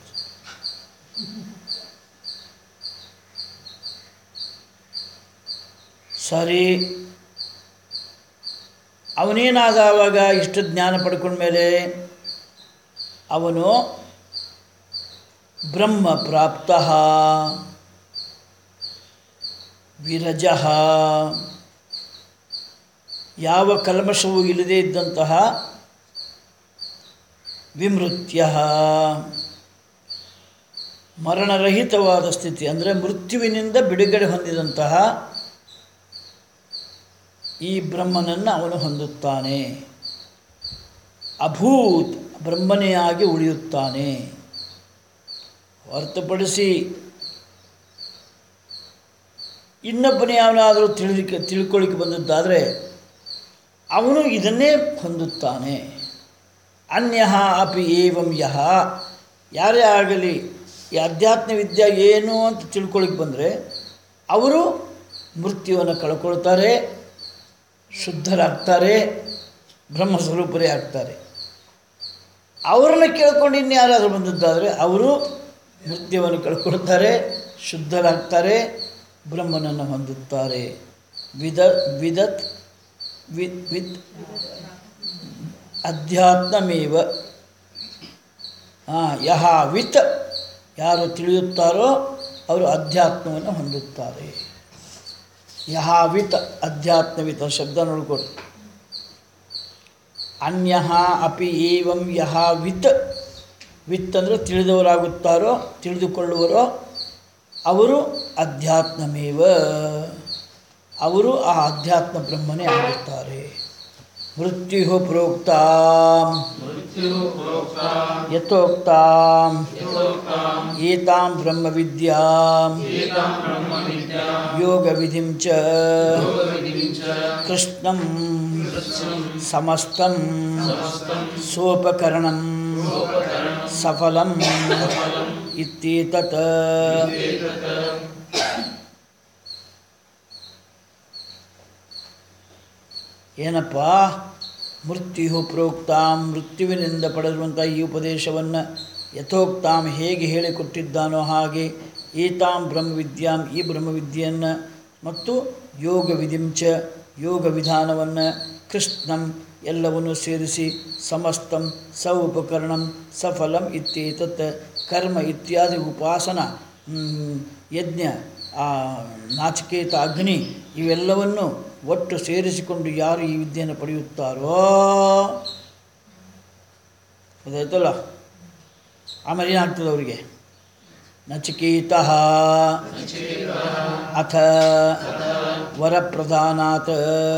ಸರಿ ಅವನೇನಾದ ಆವಾಗ ಇಷ್ಟು ಜ್ಞಾನ ಪಡ್ಕೊಂಡ್ಮೇಲೆ ಅವನು ಬ್ರಹ್ಮ ಪ್ರಾಪ್ತ ವಿರಜ ಯಾವ ಕಲ್ಮಶವೂ ಇಲ್ಲದೇ ಇದ್ದಂತಹ ವಿಮೃತ್ಯ ಮರಣರಹಿತವಾದ ಸ್ಥಿತಿ ಅಂದರೆ ಮೃತ್ಯುವಿನಿಂದ ಬಿಡುಗಡೆ ಹೊಂದಿದಂತಹ ಈ ಬ್ರಹ್ಮನನ್ನು ಅವನು ಹೊಂದುತ್ತಾನೆ ಅಭೂತ್ ಬ್ರಹ್ಮನೇ ಆಗಿ ಉಳಿಯುತ್ತಾನೆ ಹೊರತುಪಡಿಸಿ ಇನ್ನೊಬ್ಬನೇ ಅವನಾದರೂ ತಿಳಿಲಿಕ್ಕೆ ತಿಳ್ಕೊಳ್ಳಿಕ್ಕೆ ಬಂದದ್ದಾದರೆ ಅವನು ಇದನ್ನೇ ಹೊಂದುತ್ತಾನೆ ಅನ್ಯ ಅಪಿ ಏವಂ ಯಹ ಯಾರೇ ಆಗಲಿ ಈ ಅಧ್ಯಾತ್ಮ ವಿದ್ಯೆ ಏನು ಅಂತ ತಿಳ್ಕೊಳ್ಳಿಕ್ಕೆ ಬಂದರೆ ಅವರು ಮೃತ್ಯುವನ್ನು ಕಳ್ಕೊಳ್ತಾರೆ ಶುದ್ಧರಾಗ್ತಾರೆ ಬ್ರಹ್ಮಸ್ವರೂಪರೇ ಆಗ್ತಾರೆ ಅವರನ್ನು ಕೇಳ್ಕೊಂಡು ಇನ್ಯಾರಾದರೂ ಬಂದದ್ದಾದರೆ ಅವರು ಮೃತ್ಯುವನ್ನು ಕಳ್ಕೊಳ್ತಾರೆ ಶುದ್ಧರಾಗ್ತಾರೆ ಬ್ರಹ್ಮನನ್ನು ಹೊಂದುತ್ತಾರೆ ವಿದ ವಿದತ್ ವಿದ್ ವಿದ್ ಅಧ್ಯಾತ್ಮಮೇವ ಹಾಂ ಯಹ ವಿತ್ ಯಾರು ತಿಳಿಯುತ್ತಾರೋ ಅವರು ಅಧ್ಯಾತ್ಮವನ್ನು ಹೊಂದುತ್ತಾರೆ ಯಹ ವಿತ್ ಅಧ್ಯಾತ್ಮವಿತ್ ಆ ಶಬ್ದ ನೋಡ್ಕೊಡಿ ಅನ್ಯ ಅಪಿ ಏವಂ ಯಹ ವಿತ್ ವಿತ್ ಅಂದರೆ ತಿಳಿದವರಾಗುತ್ತಾರೋ ತಿಳಿದುಕೊಳ್ಳುವರೋ ಅವರು ಅಧ್ಯಾತ್ಮಮೇವ ಅವರು ಆ ಅಧ್ಯಾತ್ಮ ಬ್ರಹ್ಮನೇ ಆಗುತ್ತಾರೆ ಮೃತ್ಯು ಪ್ರೋಕ್ತಾಂ ಮೃತ್ಯು ಪ್ರೋಕ್ತ ಯಥೋಕ್ತಾಂ ಯಥೋಕ್ತಾಂ ಏತಾಂ ಬ್ರಹ್ಮವಿದ್ಯಾಂ ಏತಾಂ ಬ್ರಹ್ಮವಿದ್ಯಾ ಯೋಗವಿಧಿಂ ಚ ಯೋಗವಿಧಿಂ ಚ ಕೃಷ್ಣಂ ಕೃತ್ಸ್ನಂ ಸಮಸ್ತಂ ಸಮಸ್తం ಸೋಪಕರಣಂ ಸೋಪಕರಣಂ ಸಫಲಂ ಸಫಲಂ ಇತ್ಯೇತತ್ ಏತತ್ ಏನಪ್ಪ ಮೃತ್ಯು ಪ್ರೋಕ್ತಾಂ ಮೃತ್ಯುವಿನಿಂದ ಪಡೆದಿರುವಂಥ ಈ ಉಪದೇಶವನ್ನು ಯಥೋಕ್ತಾಂ ಹೇಗೆ ಹೇಳಿಕೊಟ್ಟಿದ್ದಾನೋ ಹಾಗೆ ಏತಾಂ ಬ್ರಹ್ಮವಿದ್ಯಾಂ ಈ ಬ್ರಹ್ಮವಿದ್ಯೆಯನ್ನು ಮತ್ತು ಯೋಗ ವಿಧಿಂಚ ಯೋಗ ವಿಧಾನವನ್ನು ಕೃಷ್ಣಂ ಎಲ್ಲವನ್ನು ಸೇರಿಸಿ ಸಮಸ್ತಂ ಸ ಉಪಕರಣಂ ಸಫಲಂ ಇತ್ಯೇತತ್ ಕರ್ಮ ಇತ್ಯಾದಿ ಉಪಾಸನ ಹ್ಮ್, ಯಜ್ಞ ಆ ನಾಚಿಕೇತ ಅಗ್ನಿ ಇವೆಲ್ಲವನ್ನು ಒಟ್ಟು ಸೇರಿಸಿಕೊಂಡು ಯಾರು ಈ ವಿದ್ಯೆಯನ್ನು ಪಡೆಯುತ್ತಾರೋ ಗೊತ್ತಾಯ್ತಲ್ಲ ಆಮೇಲೆ ಏನಾಗ್ತದೆ ಅವರಿಗೆ ನಚಿಕೇತ ಅಥ ವರಪ್ರಧಾನಾತ್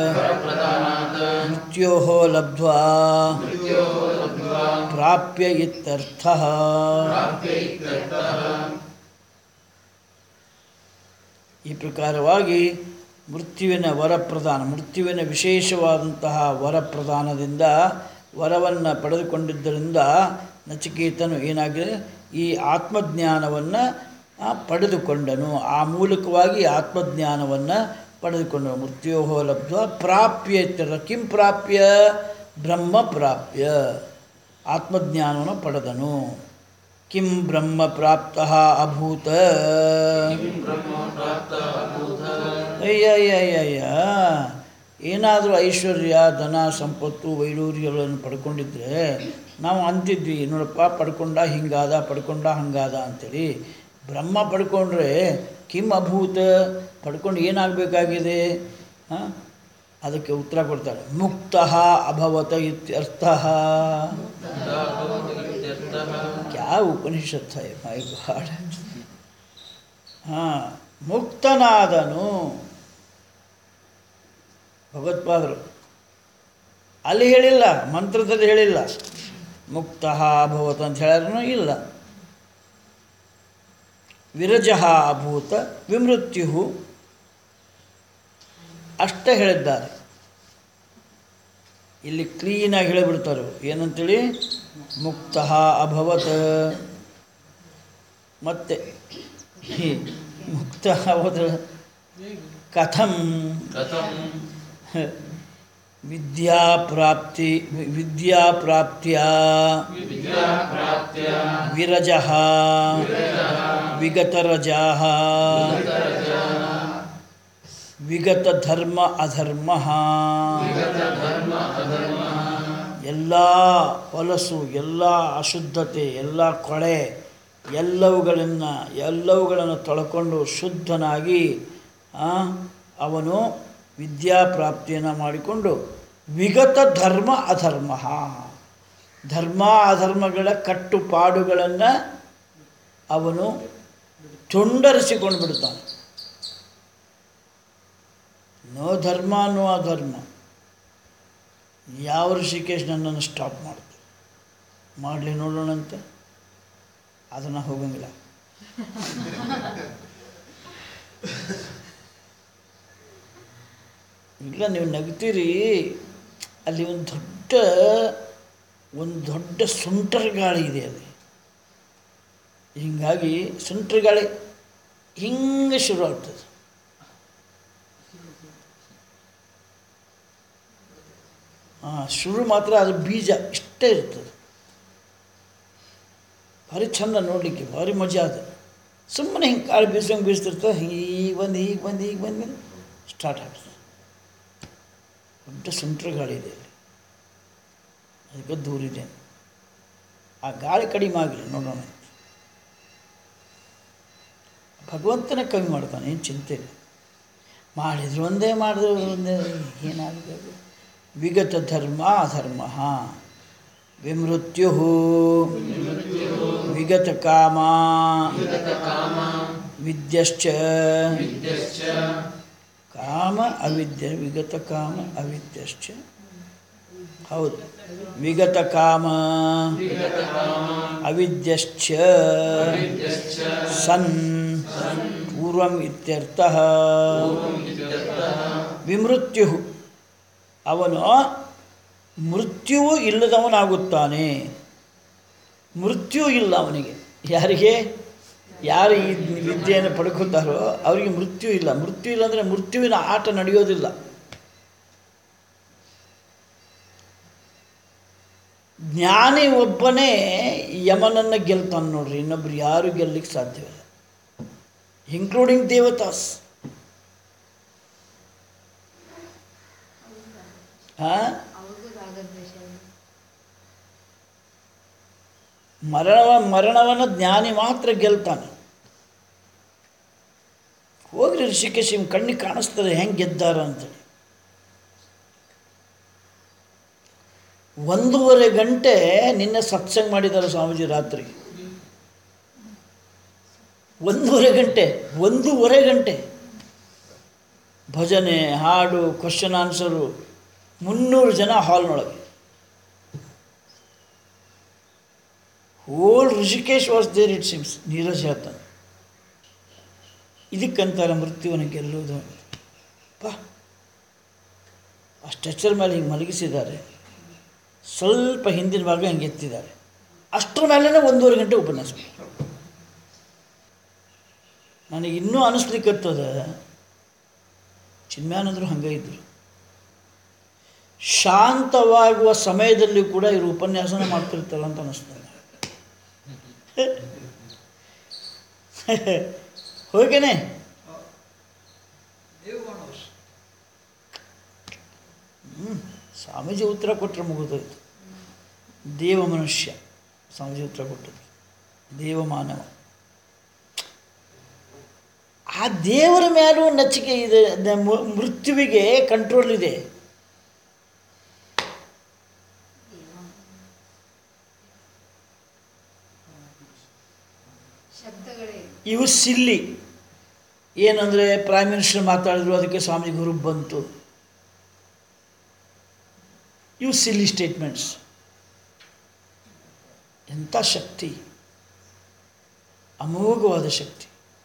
ಮೃತ್ಯೋ ಲಬ್ಧ್ವಾ ಪ್ರಾಪ್ಯ ಇತ್ಯರ್ಥ ಈ ಪ್ರಕಾರವಾಗಿ ಮೃತ್ಯುವಿನ ವರಪ್ರದಾನ ಮೃತ್ಯುವಿನ ವಿಶೇಷವಾದಂತಹ ವರಪ್ರದಾನದಿಂದ ವರವನ್ನು ಪಡೆದುಕೊಂಡಿದ್ದರಿಂದ ನಚಿಕೇತನು ಏನಾಗಿದೆ ಈ ಆತ್ಮಜ್ಞಾನವನ್ನು ಆ, ಪಡೆದುಕೊಂಡನು ಆ ಮೂಲಕವಾಗಿ ಆತ್ಮಜ್ಞಾನವನ್ನು ಪಡೆದುಕೊಂಡನು ಮೃತ್ಯೋ ಲಬ್ಧ ಪ್ರಾಪ್ಯ ಇತ್ಯರ್ಥ ಕಿಂ ಪ್ರಾಪ್ಯ ಬ್ರಹ್ಮ ಪ್ರಾಪ್ಯ ಆತ್ಮಜ್ಞಾನವನ್ನು ಪಡೆದನು ಕಿಂ ಬ್ರಹ್ಮ ಪ್ರಾಪ್ತ ಅಭೂತ ಅಯ್ಯಯ್ಯಯ್ಯಯ್ಯ ಏನಾದರೂ ಐಶ್ವರ್ಯ ಧನ ಸಂಪತ್ತು ವೈಡೂರ್ಯಗಳನ್ನು ಪಡ್ಕೊಂಡಿದ್ರೆ ನಾವು ಅಂತಿದ್ವಿ ನೋಡಪ್ಪ ಪಡ್ಕೊಂಡ ಹಿಂಗಾದ ಪಡ್ಕೊಂಡ ಹಂಗಾದ ಅಂತೇಳಿ ಬ್ರಹ್ಮ ಪಡ್ಕೊಂಡ್ರೆ ಕಿಮ್ ಅಭೂತ ಪಡ್ಕೊಂಡು ಏನಾಗಬೇಕಾಗಿದೆ ಹಾಂ ಅದಕ್ಕೆ ಉತ್ತರ ಕೊಡ್ತಾರೆ ಮುಕ್ತ ಅಭವತ ಇತ್ಯರ್ಥ ಕ್ಯಾ ಉಪನಿಷತ್ ಹೈ ಮೈ ಗಾಡ್ ಹಾಂ ಮುಕ್ತನಾದನು ಭಗವತ್ಪಾದರು ಅಲ್ಲಿ ಹೇಳಿಲ್ಲ ಮಂತ್ರದಲ್ಲಿ ಹೇಳಿಲ್ಲ ಮುಕ್ತ ಅಭವತ್ ಅಂತ ಹೇಳ್ಯಾರನು ಇಲ್ಲ ವಿರಜ ಅಭೂತ ವಿಮೃತ್ಯು ಅಷ್ಟೇ ಹೇಳಿದ್ದಾರೆ ಇಲ್ಲಿ ಕ್ಲೀನಾಗಿ ಹೇಳಿಬಿಡ್ತಾರೆ ಅವ್ರು. ಏನಂತೇಳಿ ಮುಕ್ತ ಅಭವತ್ ಮತ್ತೆ ಹಿ, ಮುಕ್ತ ಅಭವತ್ ಕಥಂ ಕಥಂ ವಿದ್ಯಾಪ್ರಾಪ್ತಿ ವಿದ್ಯಾಪ್ರಾಪ್ತಿಯ ವಿದ್ಯಾಪ್ರಾಪ್ತ್ಯ ವಿರಜ ವಿಗತರಜಾ ವಿಗತಧರ್ಮ ಅಧರ್ಮ ವಿಗತಧರ್ಮ ಅಧರ್ಮ ಎಲ್ಲ ಹೊಲಸು ಎಲ್ಲ ಅಶುದ್ಧತೆ ಎಲ್ಲ ಕೊಳೆ ಎಲ್ಲವುಗಳನ್ನು ಎಲ್ಲವುಗಳನ್ನು ತೊಳ್ಕೊಂಡು ಶುದ್ಧನಾಗಿ ಆ, ಅವನು ವಿದ್ಯಾಪ್ರಾಪ್ತಿಯನ್ನು ಮಾಡಿಕೊಂಡು ವಿಗತ ಧರ್ಮ ಅಧರ್ಮ ಧರ್ಮ ಅಧರ್ಮಗಳ ಕಟ್ಟುಪಾಡುಗಳನ್ನು ಅವನು ತುಂಡರಿಸಿಕೊಂಡು ಬಿಡ್ತಾನೆ ನೋ ಧರ್ಮ ನೋ ಅಧರ್ಮ ಯಾವ ಋಷಿಕೇಶ್ ನನ್ನನ್ನು ಸ್ಟಾಪ್ ಮಾಡ್ತು ಮಾಡಲಿ ನೋಡೋಣಂತೆ ಅದನ್ನು ಹೋಗಂಗಿಲ್ಲ ಇಲ್ಲ ನೀವು ನಗ್ತೀರಿ ಅಲ್ಲಿ ಒಂದು ದೊಡ್ಡ ಒಂದು ದೊಡ್ಡ ಸುಂಟರ ಗಾಳಿ ಇದೆ ಅಲ್ಲಿ ಹೀಗಾಗಿ ಸುಂಟರ ಗಾಳಿ ಹಿಂಗೆ ಶುರು ಆಗ್ತದೆ ಹಾಂ ಶುರು ಮಾತ್ರ ಅದು ಬೀಜ ಇಷ್ಟೇ ಇರ್ತದೆ ಭಾರಿ ಚಂದ ನೋಡಲಿಕ್ಕೆ ಭಾರಿ ಮಜಾ ಅದು ಸುಮ್ಮನೆ ಹಿಂಗೆ ಕಾಳು ಬೀಸಂಗೆ ಬೀಸ್ತಿರ್ತದೆ ಹೀಗೆ ಬಂದು ಹೀಗೆ ಬಂದು ಹೀಗೆ ಬಂದು ಸ್ಟಾರ್ಟ್ ಆಗ್ತದೆ ದೊಡ್ಡ ಸುಂಟ್ರ ಗಾಳಿ ಇದೆ ಅಲ್ಲಿ ಅದಕ್ಕೆ ದೂರಿದೆ ಆ ಗಾಳಿ ಕಡಿಮೆ ಆಗಲಿ ನೋಡೋಣ ಭಗವಂತನೇ ಕಮ್ಮಿ ಮಾಡ್ತಾನೆ ಏನು ಚಿಂತೆ ಇಲ್ಲ ಮಾಡಿದ್ರು ಒಂದೇ ಮಾಡಿದ್ರು ಒಂದೇ ಏನಾಗಬೇಕು ವಿಗತ ಧರ್ಮ ಅಧರ್ಮ ವಿಮೃತ್ಯು ವಿಗತ ಕಾಮ ವಿದ್ಯಶ್ಚ ವಿದ್ಯಶ್ಚ ಕಾಮ ಅವಿದ್ಯೆ ವಿಗತ ಕಾಮ ಅವಿದ್ಯಶ್ಚ ಹೌದು ವಿಗತ ಕಾಮ ಅವಿದ್ಯಶ್ಚ ವಿದ್ಯಶ್ಚ ಸನ್ ಪೂರ್ವಂ ಇತ್ಯರ್ಥ ವಿಮೃತ್ಯು ಅವನು ಮೃತ್ಯುವು ಇಲ್ಲದವನಾಗುತ್ತಾನೆ ಮೃತ್ಯು ಇಲ್ಲ ಅವನಿಗೆ ಯಾರಿಗೆ ಯಾರು ಈ ವಿದ್ಯೆಯನ್ನು ಪಡ್ಕೊತಾರೋ ಅವರಿಗೆ ಮೃತ್ಯು ಇಲ್ಲ ಮೃತ್ಯು ಇಲ್ಲ ಅಂದರೆ ಮೃತ್ಯುವಿನ ಆಟ ನಡೆಯೋದಿಲ್ಲ ಜ್ಞಾನಿ ಒಬ್ಬನೇ ಯಮನನ್ನು ಗೆಲ್ತಾನೆ ನೋಡ್ರಿ ಇನ್ನೊಬ್ರು ಯಾರು ಗೆಲ್ಲಲಿಕ್ಕೆ ಸಾಧ್ಯವಿಲ್ಲ ಇನ್ಕ್ಲೂಡಿಂಗ್ ದೇವತಾಸ್ ಹಾಂ ಅವ್ರಿಗೂ ರಾಗದ್ವೇಷ ಇದೆ. ಮರಣವ ಮರಣವನ್ನು ಜ್ಞಾನಿ ಮಾತ್ರ ಗೆಲ್ತಾನೆ ಹೋಗ್ರಿ ಋಷಿಕೇಶ್ ನಿಮ್ಮ ಕಣ್ಣಿಗೆ ಕಾಣಿಸ್ತದೆ ಹೆಂಗೆ ಗೆದ್ದಾರ ಅಂತೇಳಿ ಒಂದೂವರೆ ಗಂಟೆ ನಿನ್ನೆ ಸತ್ಸಂಗ ಮಾಡಿದ್ದಾರೆ ಸ್ವಾಮೀಜಿ ರಾತ್ರಿ ಒಂದೂವರೆ ಗಂಟೆ ಒಂದೂವರೆ ಗಂಟೆ ಭಜನೆ ಹಾಡು ಕ್ವಶನ್ ಆನ್ಸರು ಮುನ್ನೂರು ಜನ ಹಾಲ್ನೊಳಗೆ whole Rishikesh was there it seems Neeraj ಹೇಳ್ತಾನೆ ಇದಕ್ಕಂತಾರೆ ಮೃತ್ಯುವನ್ನು ಗೆಲ್ಲುವುದು ಪಾ ಆ ಸ್ಟ್ರೆಚರ್ ಮೇಲೆ ಹಿಂಗೆ ಮಲಗಿಸಿದ್ದಾರೆ ಸ್ವಲ್ಪ ಹಿಂದಿನ ಭಾಗ ಹಿಂಗೆ ಎತ್ತಿದ್ದಾರೆ ಅಷ್ಟರ ಮೇಲೇ ಒಂದೂವರೆ ಗಂಟೆ ಉಪನ್ಯಾಸ ನನಗೆ ಇನ್ನೂ ಅನಿಸ್ಲಿಕ್ಕತ್ತದ ಚಿನ್ಮ್ಯಾನಂದರು ಹಂಗೆ ಇದ್ದರು ಶಾಂತವಾಗುವ ಸಮಯದಲ್ಲಿ ಕೂಡ ಇವರು ಉಪನ್ಯಾಸನ ಮಾಡ್ತಿರ್ತಾರೆ ಅಂತ ಅನ್ನಿಸ್ತದೆ ಹೋಗೇನೆ ದೇವಮಾನವಸ್ ಹ್ಞೂ ಸ್ವಾಮೀಜಿ ಉತ್ತರ ಕೊಟ್ಟರೆ ಮುಗಿದೋಯ್ತು ದೇವ ಮನುಷ್ಯ ಸ್ವಾಮೀಜಿ ಉತ್ತರ ಕೊಟ್ಟದ್ದು ದೇವ ಮಾನವ ಆ ದೇವರ ಮೇಲೂ ನಚಿಕೆ ಇದೆ ದ- ಮು- ಮೃತ್ಯುವಿಗೆ ಕಂಟ್ರೋಲ್ ಇದೆ ಶಬ್ದಗಳೇ ಇವು ಸಿಲ್ಲಿ ಏನಂದರೆ ಪ್ರೈಮ್ ಮಿನಿಸ್ಟರ್ ಮಾತಾಡಿದ್ರು ಅದಕ್ಕೆ ಸ್ವಾಮಿ ಗುರು ಬಂತು ಇವು ಸಿಲ್ಲಿ ಸ್ಟೇಟ್ಮೆಂಟ್ಸ್ ಎಂಥ ಶಕ್ತಿ ಅಮೋಘವಾದ ಶಕ್ತಿ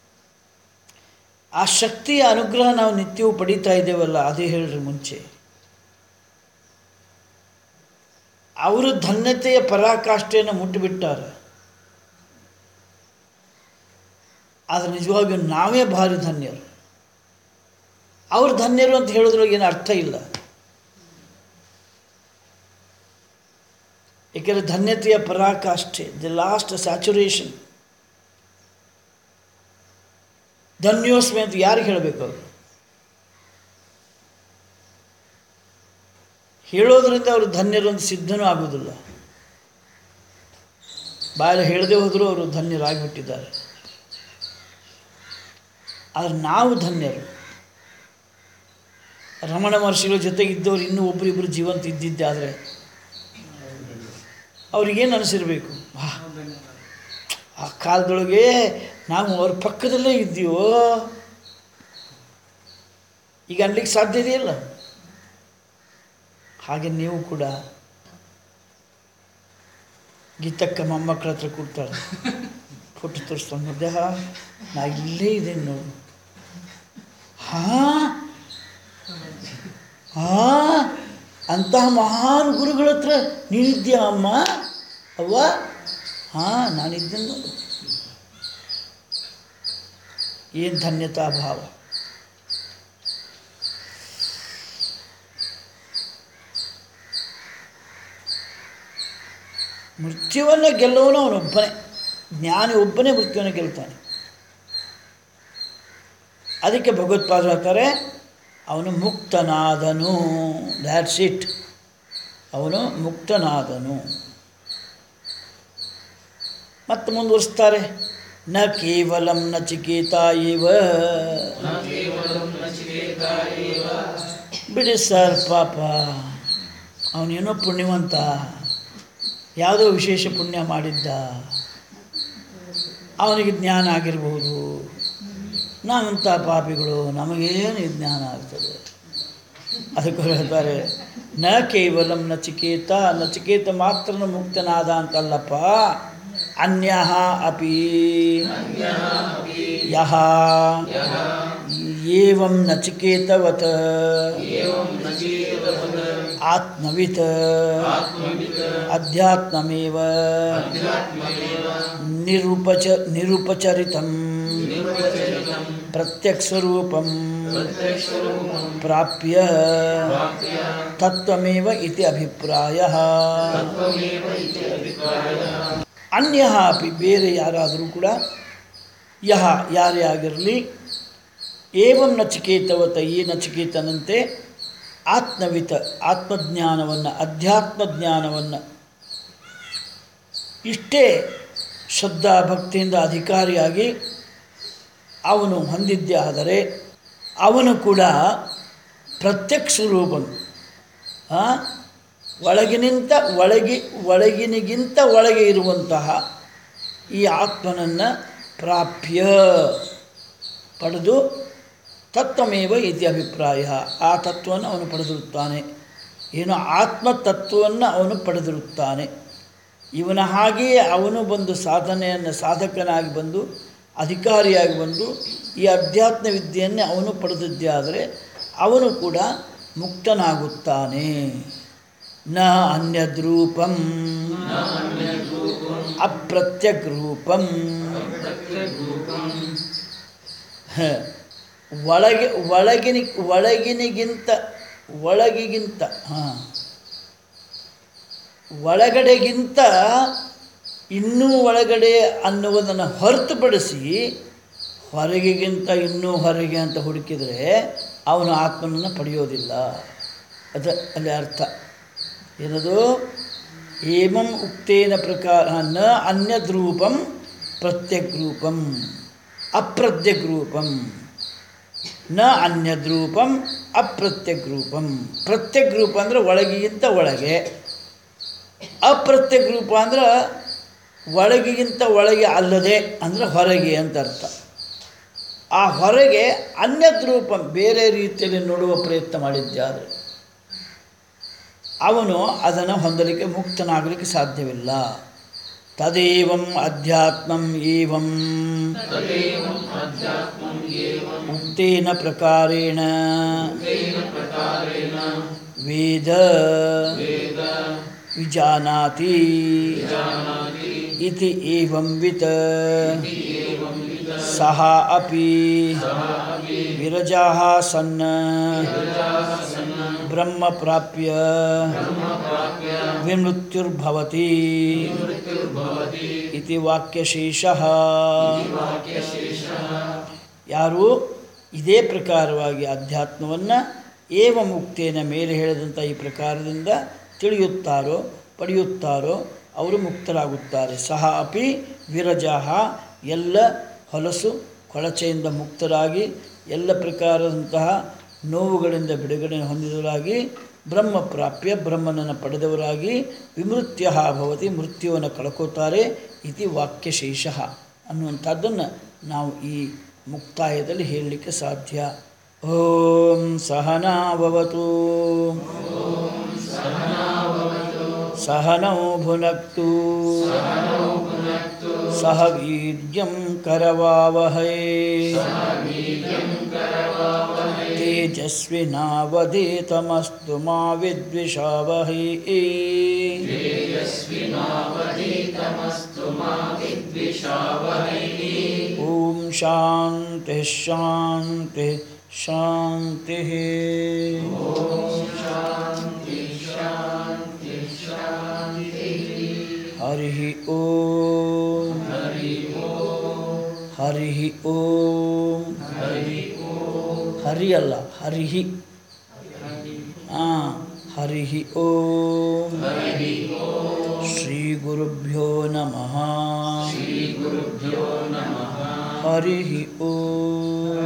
ಆ ಶಕ್ತಿಯ ಅನುಗ್ರಹ ನಾವು ನಿತ್ಯವೂ ಪಡೀತಾ ಇದ್ದೇವಲ್ಲ ಅದೇ ಹೇಳ್ರಿ ಮುಂಚೆ ಅವರು ಧನ್ಯತೆಯ ಪರಾಕಾಷ್ಠೆಯನ್ನು ಮುಟ್ಟಿಬಿಟ್ಟಾರೆ ಆದರೆ ನಿಜವಾಗಿಯೂ ನಾವೇ ಭಾರಿ ಧನ್ಯರು ಅವ್ರು ಧನ್ಯರು ಅಂತ ಹೇಳೋದ್ರೊಳಗೆ ಏನು ಅರ್ಥ ಇಲ್ಲ ಏಕೆಂದರೆ ಧನ್ಯತೆಯ ಪರಾಕಾಷ್ಠೆ ದಿ ಲಾಸ್ಟ್ ಸ್ಯಾಚುರೇಷನ್ ಧನ್ಯೋಸ್ಮಿ ಅಂತ ಯಾರಿಗೆ ಹೇಳಬೇಕು ಅವರು ಹೇಳೋದ್ರಿಂದ ಅವರು ಧನ್ಯರು ಅಂತ ಸಿದ್ಧನೂ ಆಗೋದಿಲ್ಲ ಬಾಯಲ್ಲಿ ಹೇಳದೆ ಹೋದರೂ ಅವರು ಧನ್ಯರಾಗಿಬಿಟ್ಟಿದ್ದಾರೆ ಆದರೆ ನಾವು ಧನ್ಯರು ರಮಣ ಮಹರ್ಷಿಗಳ ಜೊತೆಗೆ ಇದ್ದವ್ರು ಇನ್ನೂ ಒಬ್ಬರಿಬ್ಬರು ಜೀವಂತ ಇದ್ದಿದ್ದೆ ಆದರೆ ಅವ್ರಿಗೇನು ಅನಿಸಿರ್ಬೇಕು ವಾ ಆ ಕಾಲದೊಳಗೆ ನಾವು ಅವ್ರ ಪಕ್ಕದಲ್ಲೇ ಇದ್ದೀವೋ ಈಗ ಅನ್ಲಿಕ್ಕೆ ಸಾಧ್ಯ ಇದೆಯಲ್ಲ ಹಾಗೆ ನೀವು ಕೂಡ ಗೀತಕ್ಕ ಮೊಮ್ಮಕ್ಕಳ ಹತ್ರ ಕೂರ್ತಾಳೆ ಫೋಟೋ ತೋರಿಸ್ತಾಳೆ ನೋಡ್ದೆ ಹಾ ನಾ ಇಲ್ಲೇ ಇದ್ದೇನೆ ನೋಡು ಹಾಂ ಹಾಂ ಅಂತಹ ಮಹಾನ್ ಗುರುಗಳ ಹತ್ರ ನೀನಿದ್ಯಾ ಅಮ್ಮ ಅವ್ವ ಹಾಂ ನಾನಿದ್ದೇನೆ ನೋಡು ಏನು ಧನ್ಯತಾ ಭಾವ ಮೃತ್ಯುವನ್ನು ಗೆಲ್ಲುವನು ಅವನೊಬ್ಬನೇ ಜ್ಞಾನಿ ಒಬ್ಬನೇ ಮೃತ್ಯುವನ್ನು ಗೆಲ್ತಾನೆ ಅದಕ್ಕೆ ಭಗವತ್ಪಾದರು ಹೇಳ್ತಾರೆ ಅವನು ಮುಕ್ತನಾದನು ದ್ಯಾಟ್ಸ್ ಇಟ್ ಅವನು ಮುಕ್ತನಾದನು ಮತ್ತೆ ಮುಂದುವರಿಸ್ತಾರೆ ನ ಕೇವಲಂ ನಚಿಕೇತ ಇವ ಬಿಡಿ ಸರ್ ಪಾಪ ಅವನೇನೋ ಪುಣ್ಯವಂತ ಯಾವುದೋ ವಿಶೇಷ ಪುಣ್ಯ ಮಾಡಿದ್ದ ಅವನಿಗೆ ಜ್ಞಾನ ಆಗಿರ್ಬೋದು ನಾವಂಥ ಪಾಪಿಗಳು ನಮಗೇನು ಈ ಜ್ಞಾನ ಆಗ್ತದೆ ಅದಕ್ಕೆ ಹೇಳ್ತಾರೆ ನ ಕೇವಲಂ ನಚಿಕೇತ ನಚಿಕೇತ ಮಾತ್ರ ಮುಕ್ತನಾದ ಅಂತಲ್ಲಪ್ಪ ಅನ್ಯ ಅಪಿ ಯಹ ಏವಂ ನಚಿಕೇತವತ್ ಆತ್ಮವಿತ್ ಅಧ್ಯಾತ್ಮಮೇವ ನಿರುಪಚ ನಿರುಪಚರಿತಂ ಪ್ರತ್ಯಕ್ಷರೂಪಂ ಪ್ರಾಪ್ಯ ತತ್ವಮೇವ ಇತಿ ಅಭಿಪ್ರಾಯ ಅನ್ಯ ಅಪಿ ಬೇರೆ ಯಾರಾದರೂ ಕೂಡ ಯಹ ಯಾರೇ ಆಗಿರಲಿ ಏವಂ ನಚಿಕೇತವತ ಈ ನಚಿಕೇತನಂತೆ ಆತ್ಮವಿತ ಆತ್ಮಜ್ಞಾನವನ್ನು ಅಧ್ಯಾತ್ಮ ಜ್ಞಾನವನ್ನು ಇಷ್ಟೇ ಶ್ರದ್ಧಾ ಭಕ್ತಿಯಿಂದ ಅಧಿಕಾರಿಯಾಗಿ ಅವನು ಹೊಂದಿದ್ದೇ ಆದರೆ ಅವನು ಕೂಡ ಪ್ರತ್ಯಕ್ಷ ರೂಪನು ಆ, ಒಳಗಿನಿಂದ ಒಳಗಿ ಒಳಗಿನಿಗಿಂತ ಒಳಗೆ ಇರುವಂತಹ ಈ ಆತ್ಮನನ್ನು ಪ್ರಾಪ್ಯ ಪಡೆದು ತತ್ವಮೇವ ಇತಿ ಅಭಿಪ್ರಾಯ ಆ ತತ್ವವನ್ನು ಅವನು ಪಡೆದಿರುತ್ತಾನೆ ಏನು ಆತ್ಮ ತತ್ವವನ್ನು ಅವನು ಪಡೆದಿರುತ್ತಾನೆ ಇವನ ಹಾಗೆಯೇ ಅವನು ಬಂದು ಸಾಧನೆಯನ್ನು ಸಾಧಕನಾಗಿ ಬಂದು ಅಧಿಕಾರಿಯಾಗಿ ಬಂದು ಈ ಅಧ್ಯಾತ್ಮ ವಿದ್ಯೆಯನ್ನೇ ಅವನು ಪಡೆದಿದ್ದೇ ಆದರೆ ಅವನು ಕೂಡ ಮುಕ್ತನಾಗುತ್ತಾನೆ ನ ಅನ್ಯದ್ರೂಪಂ ಅಪ್ರತ್ಯಕ್ ರೂಪಂ ಹ. ಒಳಗೆ ಒಳಗಿನ ಒಳಗಿನಿಗಿಂತ ಒಳಗಿಗಿಂತ ಹಾಂ ಒಳಗಡೆಗಿಂತ ಇನ್ನೂ ಒಳಗಡೆ ಅನ್ನುವುದನ್ನು ಹೊರತುಪಡಿಸಿ ಹೊರಗಿಗಿಂತ ಇನ್ನೂ ಹೊರಗೆ ಅಂತ ಹುಡುಕಿದರೆ ಅವನು ಆತ್ಮನನ್ನು ಪಡೆಯೋದಿಲ್ಲ ಅದ ಅಲ್ಲಿ ಅರ್ಥ ಏನದು ಏಮಂ ಉಕ್ತೇನ ಪ್ರಕಾರ ನ ಅನ್ಯದ್ರೂಪಂ ಪ್ರತ್ಯಗ್ರೂಪಂ ಅಪ್ರತ್ಯಗ್ರೂಪಂ ನ ಅನ್ಯದ್ರೂಪಂ ಅಪ್ರತ್ಯಗ್ರೂಪಂ ಪ್ರತ್ಯಗ್ರೂಪ ಅಂದರೆ ಒಳಗಿಗಿಂತ ಒಳಗೆ ಅಪ್ರತ್ಯಕ್ ರೂಪ ಅಂದ್ರೆ ಒಳಗಿಗಿಂತ ಒಳಗೆ ಅಲ್ಲದೆ ಅಂದರೆ ಹೊರಗೆ ಅಂತ ಅರ್ಥ ಆ ಹೊರಗೆ ಅನ್ಯದ್ ರೂಪ ಬೇರೆ ರೀತಿಯಲ್ಲಿ ನೋಡುವ ಪ್ರಯತ್ನ ಮಾಡಿದ್ದಾದರೆ ಅವನು ಅದನ್ನು ಹೊಂದಲಿಕ್ಕೆ ಮುಕ್ತನಾಗಲಿಕ್ಕೆ ಸಾಧ್ಯವಿಲ್ಲ ತದೇವಂ ಅಧ್ಯಾತ್ಮಂ ಏವಂ ಉಕ್ತೇನ ಪ್ರಕಾರೇಣ ವೇದ ವಿಜಾನಾತಿ ಇತಿ ಏವಂ ವಿತ್ ಸಹ ಅಪಿ ವಿರಜಾಃ ಸನ್ನ ಬ್ರಹ್ಮ ಪ್ರಾಪ್ಯ ವಿಮೃತ್ಯುರ್ಭವತಿ ಇತಿ ವಾಕ್ಯಶೇಷಃ ಯಾರು ಇದೇ ಪ್ರಕಾರವಾಗಿ ಅಧ್ಯಾತ್ಮವನ್ನು ಏವ ಮುಕ್ತೇನ ಮೇಲೆ ಹೇಳಿದಂಥ ಈ ಪ್ರಕಾರದಿಂದ ತಿಳಿಯುತ್ತಾರೋ ಪಡೆಯುತ್ತಾರೋ ಅವರು ಮುಕ್ತರಾಗುತ್ತಾರೆ ಸಹ ಅಪಿ ವಿರಜಾಹ ಎಲ್ಲ ಹೊಲಸು ಕೊಳಚೆಯಿಂದ ಮುಕ್ತರಾಗಿ ಎಲ್ಲ ಪ್ರಕಾರದಂತಹ ನೋವುಗಳಿಂದ ಬಿಡುಗಡೆ ಹೊಂದಿದವರಾಗಿ ಬ್ರಹ್ಮ ಪ್ರಾಪ್ಯ ಬ್ರಹ್ಮನನ್ನು ಪಡೆದವರಾಗಿ ವಿಮೃತ್ಯ ಭವತಿ ಮೃತ್ಯುವನ್ನು ಕಳ್ಕೋತಾರೆ ಇತಿ ವಾಕ್ಯಶೇಷ ಅನ್ನುವಂಥದ್ದನ್ನು ನಾವು ಈ ಮುಕ್ತಾಯದಲ್ಲಿ ಹೇಳಲಿಕ್ಕೆ ಸಾಧ್ಯ ಓಂ ಸಹನಾವವತು सहनौ भुनक्तु सह वीर्यं करवावहै तेजस्विनावधीतमस्तु मा विद्विषावहै ॐ शान्तिः शान्तिः शान्तिः हरिः ॐ हरिः ॐ हरि अल्ल हरिः ಹಾಂ ಹರಿः ॐ श्रीगुरुभ्यो नमः हरिः ॐ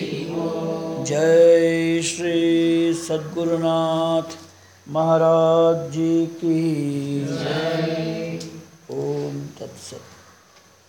जय श्री सद्गुरुनाथ महाराज जी की ओम तत्सत